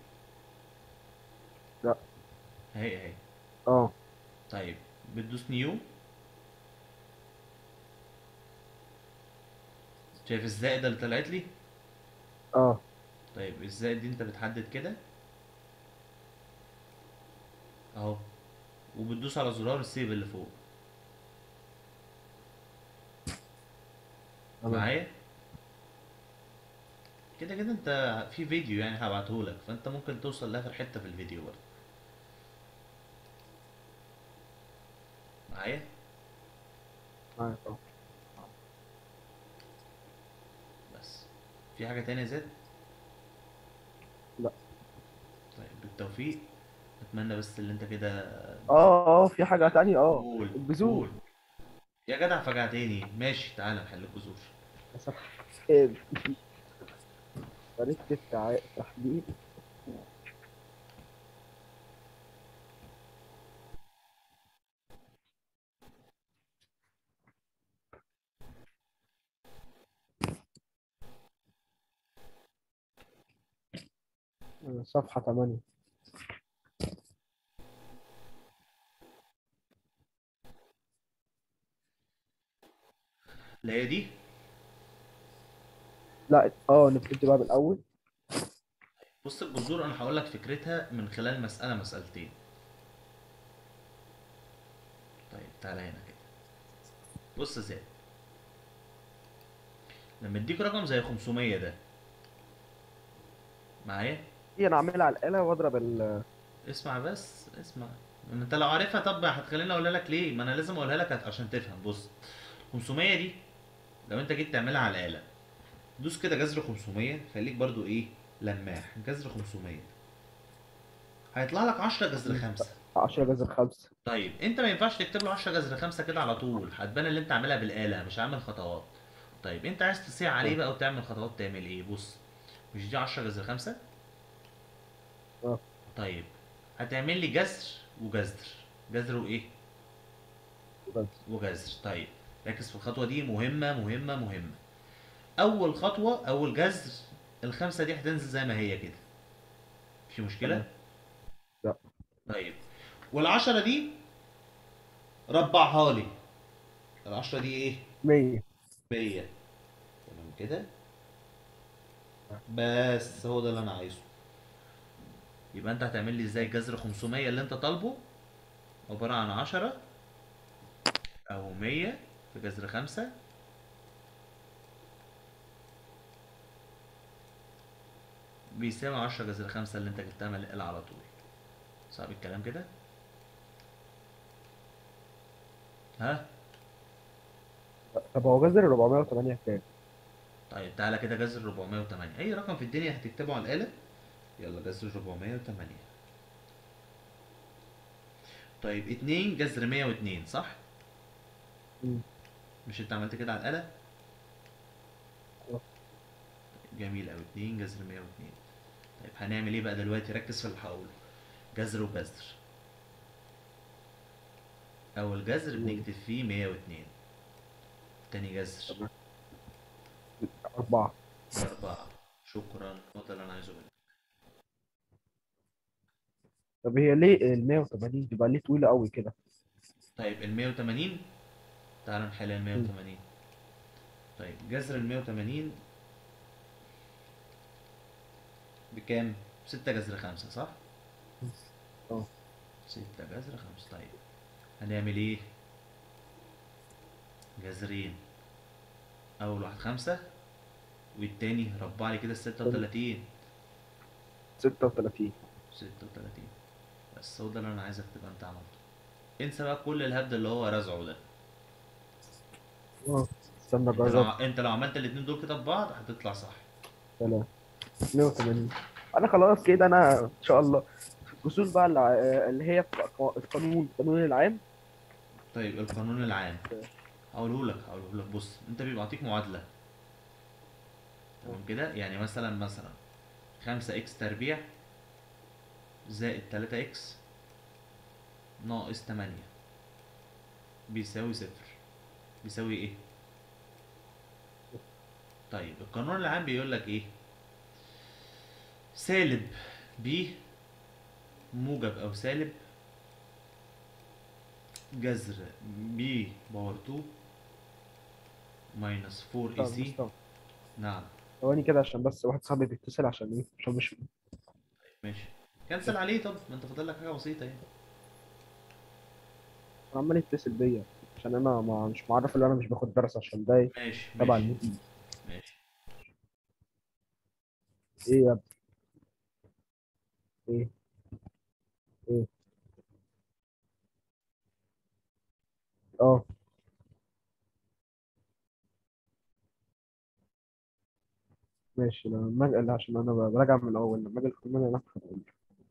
لا اهي اهي اه طيب بتدوس نيو شايف الزائدة اللي طلعت لي اه طيب الزائد دي انت بتحدد كده اهو وبتدوس على زرار السيف اللي فوق تمام معايا كده كده انت في فيديو يعني هبعتهولك فانت ممكن توصل لاخر حتة في الفيديو برضه معايا معاك اه بس في حاجة تانية يا زياد لا طيب بالتوفيق اتمنى بس اللي انت كده اه اه في حاجة تانية اه قول الجذور قول يا جدع فجعتني ماشي تعالى نحل الجذور إيه، طريقة التع- التحديد صفحة 8 اللي هي دي لا اه نبتدي بقى بالأول بص الجذور انا هقول لك فكرتها من خلال مسألة مسألتين طيب تعالى هنا كده بص يا زياد لما اديك رقم زي 500 ده معايا دي انا اعملها على الآلة واضرب ال اسمع بس اسمع ما انت لو عارفها طب هتخليني اقولها لك ليه ما انا لازم اقولها لك عشان تفهم بص 500 دي لو انت جيت تعملها على الآلة دوس كده جذر 500 خليك برضو ايه لماح جذر 500 هيطلع لك 10 جذر 5 10 جذر 5 طيب انت ما ينفعش تكتب له 10 جذر 5 كده على طول هتبان اللي انت عاملها بالآلة مش عامل خطوات طيب انت عايز تسيع عليه بقى وتعمل خطوات تعمل ايه بص مش دي 10 جذر 5 اه طيب هتعمل لي جذر وجذر جذر وايه بس وجذر طيب ركز في الخطوة دي مهمة مهمة مهمة أول خطوة أول جذر الخمسة دي هتنزل زي ما هي كده في مشكلة؟ تمام. لا طيب والعشرة دي ربعها لي العشرة دي ايه؟ 100 مية تمام كده بس هو ده اللي انا عايزه يبقى انت هتعمل لي ازاي جذر 500 اللي انت طالبه عبارة عن 10 او 100 في جذر 5 بيساوي 10 جذر 5 اللي انت جبتها من الآلة على طول صعب الكلام كده ها طب هو جذر 408 كام؟ طيب تعالى كده جذر 408 اي رقم في الدنيا هتكتبه على الآلة يلا جذر 408 طيب 2 جذر 102 صح مم. مش انت عملت كده على الآلة اه. جميل قوي 2 جذر 102 طيب هنعمل ايه بقى دلوقتي ركز في اللي هقوله جذر وجذر اول جذر مم. بنكتب فيه 102 تاني جذر تمام. أربعة أربعة شكرا هو ده اللي أنا عايزه منك طب هي ليه ال 180 تبقى ليه طويلة قوي كده؟ طيب ال 180 تعال نحل ال 180 طيب جذر ال 180 بكام؟ 6 جذر 5 صح؟ اه 6 جذر 5 طيب هنعمل ايه؟ جذرين اول واحد خمسة والتاني ربع لي كده الستة وتلاتين 36 ستة وتلاتين بس هو ده اللي انا عايزك تبقى انت عملته انسى بقى كل الهبد اللي هو رزعه ده اه استنى انت لو, اجرب انت لو عملت الاتنين دول كده ببعض هتطلع صح سلام 82 انا خلاص كده انا ان شاء الله الفصول بقى اللي اللي هي في القانون القانون العام طيب القانون العام هقوله لك هقوله لك بص انت بيبقى عطيك معادلة تمام كده يعني مثلا مثلا خمسة اكس تربيع زائد تلاتة اكس ناقص تمانية بيساوي صفر بيساوي ايه؟ طيب القانون العام بيقول لك ايه؟ سالب بي موجب او سالب جذر بي باور 2 ماينس 4 اي طب سي مستوى. نعم ثواني كده عشان بس واحد صاحبي بيتصل عشان ايه عشان مش ماشي كنسل عليه طب ما انت فاضل لك حاجه بسيطه يعني عمال يتصل بيا عشان انا ما مش معرف ان انا مش باخد درس عشان ده إيه؟ ماشي تبع ماشي الميتنج ماشي ايه يا ابني ايه ايه اه ماشي لما أجي- لا، عشان انا براجع من الاول لما اجي القانون انا هقول.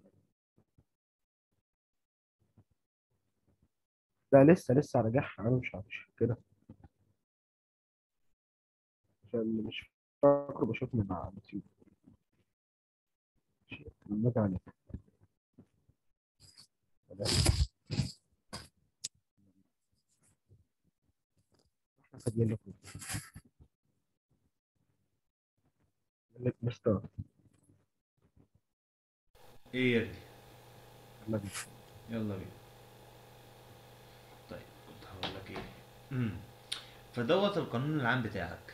لا لسه لسه هراجعها انا مش مش كده عشان اللي مش فاكره بشوف من على اليوتيوب ماشي، لما اجي عليه احنا فاضيين لكم لك مستوى ايه يا ابني يلا بينا. يلا بينا طيب كنت هقول لك ايه امم فدوت القانون العام بتاعك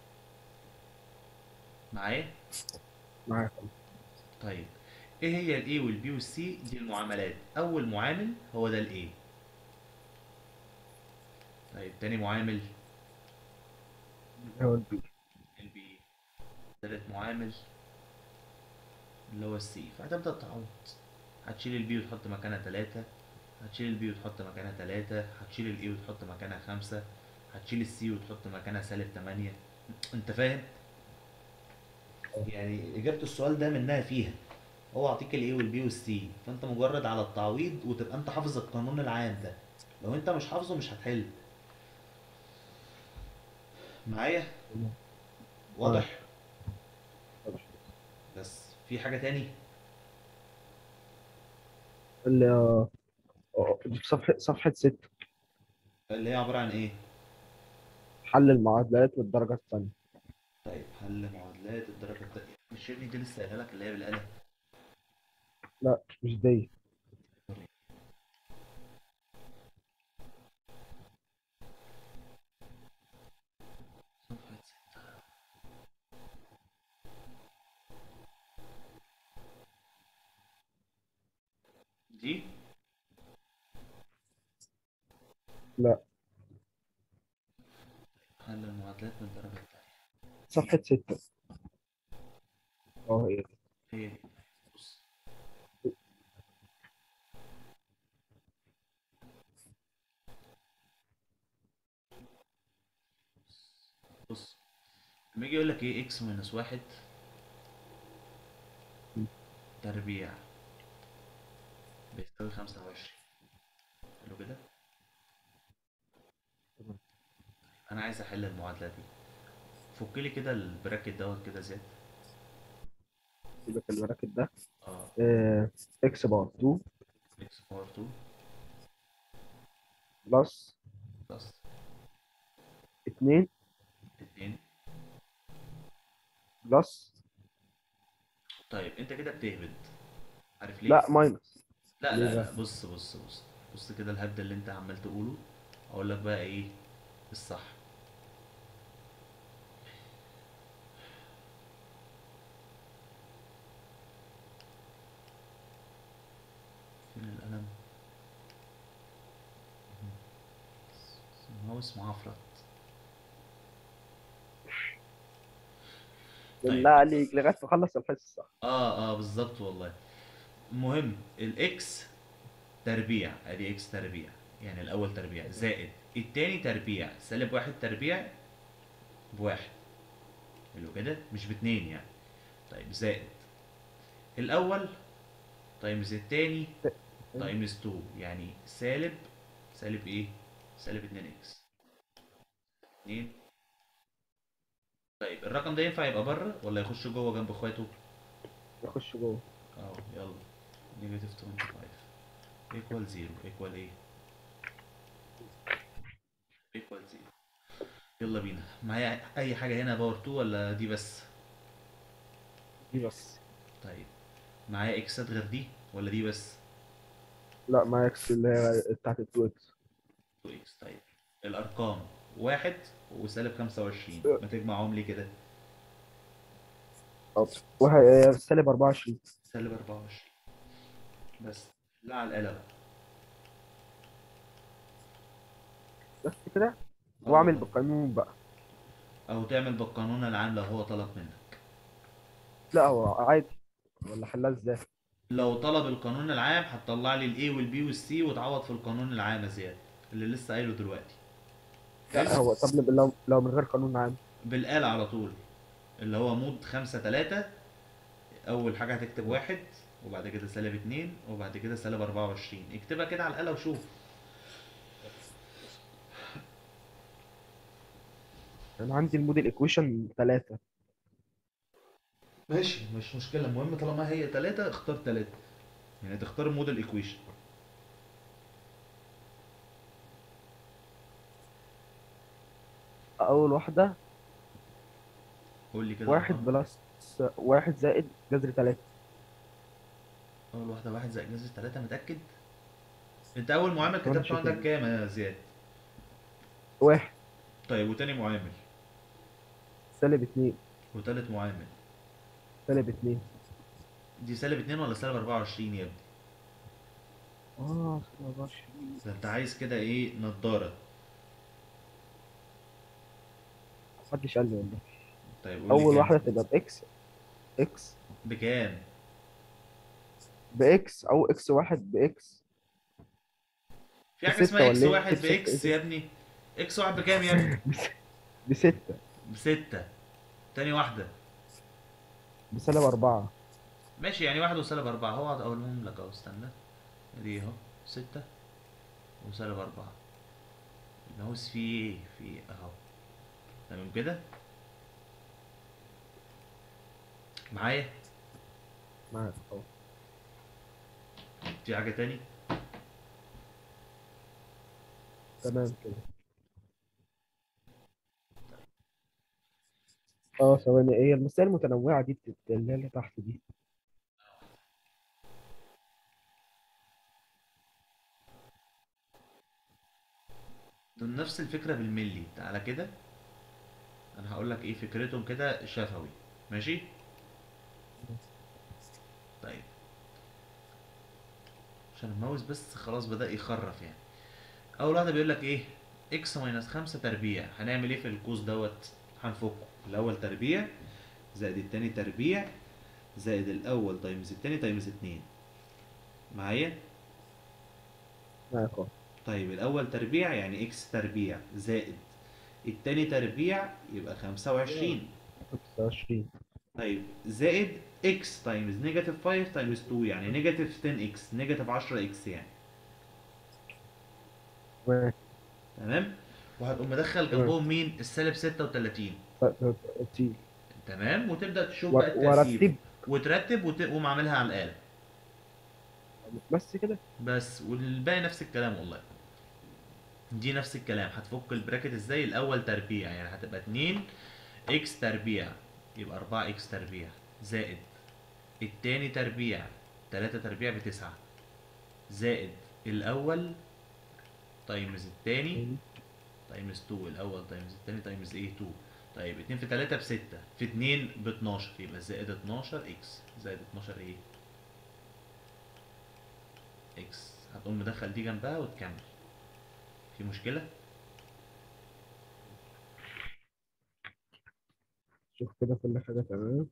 معايا معاك طيب ايه هي الاي والبي والسي دي المعاملات اول معامل هو ده الاي طيب تاني معامل هو البي البي تالت معامل اللي هو السي فهتبدأ تعوض هتشيل البي وتحط مكانها تلاتة هتشيل البي وتحط مكانها تلاتة هتشيل الاي وتحط مكانها خمسة هتشيل السي وتحط مكانها سالب تمانية انت فاهم؟ يعني إجابة السؤال ده منها فيها هو أعطيك الاي والبي والسي فأنت مجرد على التعويض وتبقى أنت حافظ القانون العام ده لو أنت مش حافظه مش هتحل معايا؟ واضح؟ بس في حاجة تاني؟ اللي آه، آه، في صفحة صفحة ستة اللي هي عبارة عن ايه؟ حل المعادلات والدرجة الثانية طيب حل معادلات الدرجة التانية مش يا ابني دي لسه قايلها لك اللي هي بالقلم لا مش دي صفحة ستة دي لا حل المعادلات من الدرجة التانية صفحة ستة اه هي دي. هي دي بص بص لما يجي يقول لك ايه اكس ماينس واحد م. تربيع بيساوي خمسة وعشرين حلو كده تمام. انا عايز احل المعادلة دي فك لي كده البراكت دوت كده زياد يبقى في البراكت ده اه آه، اكس باور 2 اكس باور 2 بلس بلس 2 اتنين بلس طيب انت كده بتهبد عارف ليه؟ لا ماينس لا ليه لا بقى؟ لا بص بص بص بص كده الهبد اللي انت عمال تقوله اقول لك بقى ايه الصح فين القلم الماوس معفرت بالله عليك لغايه ما اخلص الحصه اه اه بالظبط والله المهم الاكس تربيع ادي اكس تربيع يعني الاول تربيع زائد التاني تربيع سالب واحد تربيع بواحد حلو كده مش باتنين يعني طيب زائد الاول تايمز التاني تايمز 2 يعني سالب سالب ايه سالب 2 اكس 2 طيب الرقم ده ينفع يبقى بره ولا يخش جوه جنب اخواته يخش جوه اه يلا نيجاتيف 25 ايكوال 0 ايكوال ايه ايكوال 0 يلا بينا معايا اي حاجه هنا باور 2 ولا دي بس دي بس طيب معايا اكسات غير دي ولا دي بس لا ما اكس اللي هي بتاعت التو اكس 2 اكس طيب الارقام واحد وسالب 25 ما تجمعهم لي كده واحد سالب 24 سالب 24 بس لا على الآلة بقى بس كده آه واعمل والله. بالقانون بقى او تعمل بالقانون العام لو هو طلب منك لا هو عادي ولا حلها ازاي لو طلب القانون العام هتطلع لي الاي والبي والسي وتعوض في القانون العام يا زياد اللي لسه قايله دلوقتي لا هو طب لو لو من غير قانون عام بالآلة على طول اللي هو مود خمسة تلاتة أول حاجة هتكتب واحد وبعد كده سالب اتنين وبعد كده سالب أربعة وعشرين اكتبها كده على الآلة وشوف انا عندي الموديل ايكويشن 3 ماشي مش مشكلة المهم طالما هي تلاتة اختار تلاتة يعني تختار الموديل ايكويشن اول واحده قول لي كده واحد الأرقام. بلس واحد زائد جذر 3 أول واحدة واحد زائد جذر تلاتة متأكد؟ أنت أول معامل وأنا كتبته عندك شايف كام يا زياد؟ واحد طيب وتاني معامل سالب 2 وتالت معامل سالب 2 دي سالب اتنين ولا سالب أربعة وعشرين يا ابني؟ اه سالب 24 ده أنت عايز كده إيه نضارة محدش قال لي والله طيب قول لي اول كام؟ واحده تبقى باكس اكس بكام؟ باكس او اكس واحد باكس في حاجة بستة اسمها اكس ولا إيه؟ واحد بستة باكس إيه؟ يا ابني اكس واحد بكام يا ابني؟ بستة بستة تاني واحدة بسالب أربعة ماشي يعني واحد وسالب أربعة هو أقولهم لك أهو استنى دي أهو ستة وسالب أربعة الماوس فيه إيه؟ فيه أهو تمام كده؟ معايا؟ معاك اهو في حاجة تاني؟ تمام كده اه ثواني هي المسائل المتنوعة دي بتت... اللي هي اللي تحت دي دول نفس الفكرة بالملي تعالى كده أنا هقول لك إيه فكرتهم كده شفوي ماشي؟ طيب عشان الماوس بس خلاص بدأ يخرف يعني أول واحدة بيقول لك إيه إكس ماينس خمسة تربيع هنعمل إيه في القوس دوت هنفكه الأول تربيع زائد التاني تربيع زائد الأول تايمز التاني تايمز اتنين معايا معاك اهو طيب الأول تربيع يعني إكس تربيع زائد التاني تربيع يبقى خمسة وعشرين 25 طيب زائد اكس تايمز نيجاتيف 5 تايمز 2 يعني نيجاتيف 10 اكس نيجاتيف 10 اكس يعني تمام تمام وهتقوم مدخل جنبهم مين السالب 36 تي تمام وتبدا تشوف و- بقى الترتيب وارتب وترتب وتقوم عاملها على الاله بس كده بس والباقي نفس الكلام والله دي نفس الكلام هتفك البراكت ازاي الاول تربيع يعني هتبقى 2 اكس تربيع يبقى 4 اكس تربيع زائد التاني تربيع 3 تربيع بتسعة زائد الاول تايمز التاني تايمز 2 الاول تايمز التاني تايمز ايه 2 طيب 2 في 3 ب 6 في 2 ب 12 يبقى زائد 12 اكس زائد 12 ايه اكس هتقوم مدخل دي جنبها وتكمل في مشكلة شوف كده كل حاجة تمام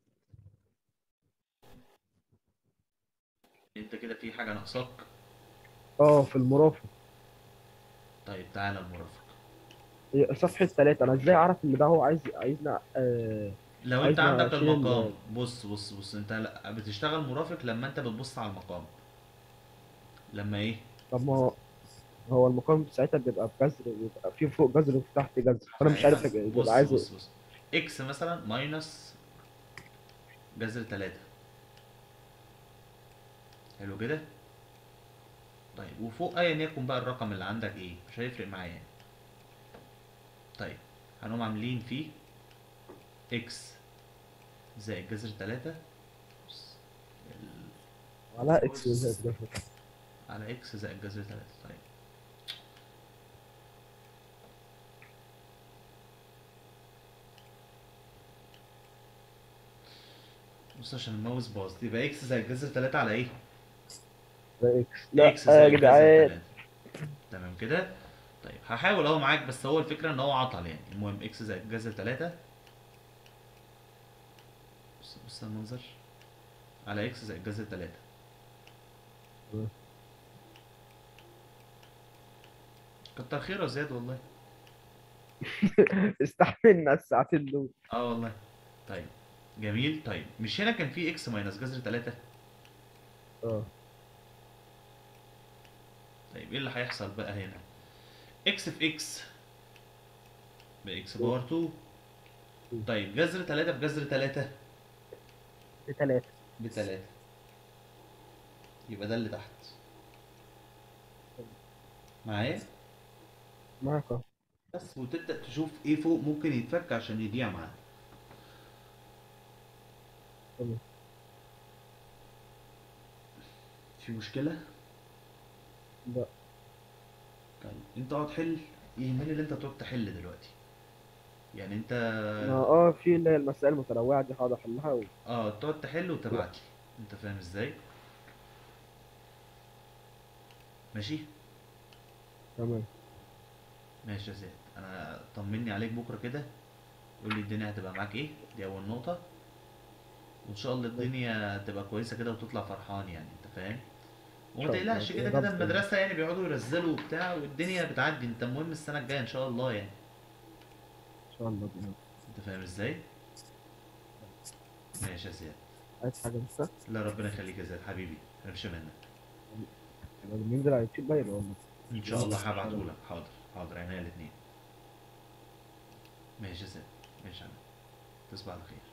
انت كده في حاجه ناقصاك اه في المرافق طيب تعالى المرافق هي صفحة ثلاثة أنا إزاي أعرف إن ده هو عايز عايزنا آه لو انت عايزنا عندك أشيل ال- المقام بص بص بص انت لا بتشتغل مرافق لما انت بتبص على المقام لما ايه طب ما هو هو المقام ساعتها بيبقى بجذر بيبقى فيه فوق جذر وفي تحت جذر فأنا مش عارف بص بيبقى عايز بص بص اكس مثلا ماينس جذر تلاتة حلو كده طيب وفوق ايا يكن بقى الرقم اللي عندك ايه مش هيفرق معايا يعني. طيب هنقوم عاملين فيه اكس زائد جذر تلاتة بص، ال- على إكس وزائد جذر على اكس زائد جذر تلاتة طيب بص عشان الماوس باظ يبقى اكس زائد جذر تلاتة على ايه؟ ده إكس لا اكس آه يا زائد جذر جدعان تلاتة تمام كده؟ طيب هحاول اهو معاك بس هو الفكرة ان هو عطل يعني المهم اكس زائد جذر تلاتة بص بص المنظر على اكس زائد جذر تلاتة مم. كتر خيره زياد والله استحملنا الساعتين دول اه والله طيب جميل طيب مش هنا كان في اكس ماينس جذر تلاتة اه طيب ايه اللي هيحصل بقى هنا اكس في اكس باكس باور 2 طيب جذر 3 بجذر 3 بتلاتة بتلاتة يبقى ده اللي تحت معايا معاك اه بس وتبدأ تشوف ايه فوق ممكن يتفك عشان يضيع معاك تمام. في مشكلة؟ لا طيب انت اقعد حل يهمني اللي انت تقعد تحل دلوقتي يعني انت ما اه في اللي هي المسائل المتنوعة دي هقعد أحلها و... اه تقعد تحل وتبعت لي انت فاهم ازاي ماشي تمام ماشي يا زياد انا طمني عليك بكره كده قول لي الدنيا هتبقى معاك ايه دي اول نقطه وان شاء الله الدنيا تبقى كويسه كده وتطلع فرحان يعني انت فاهم وما شاء الله. تقلقش يا كده رب. كده المدرسه يعني بيقعدوا يرزلوا وبتاع والدنيا بتعدي انت المهم السنه الجايه ان شاء الله يعني إن شاء الله بإذن انت فاهم ازاي ماشي يا زياد عايز حاجة لسه لا ربنا يخليك يا زياد حبيبي مش منك لما ننزل على اليوتيوب بقى يبقى والله ان شاء الله هبعته لك حاضر حاضر عينيا الاثنين ماشي يا زياد ماشي يا عم تصبح على خير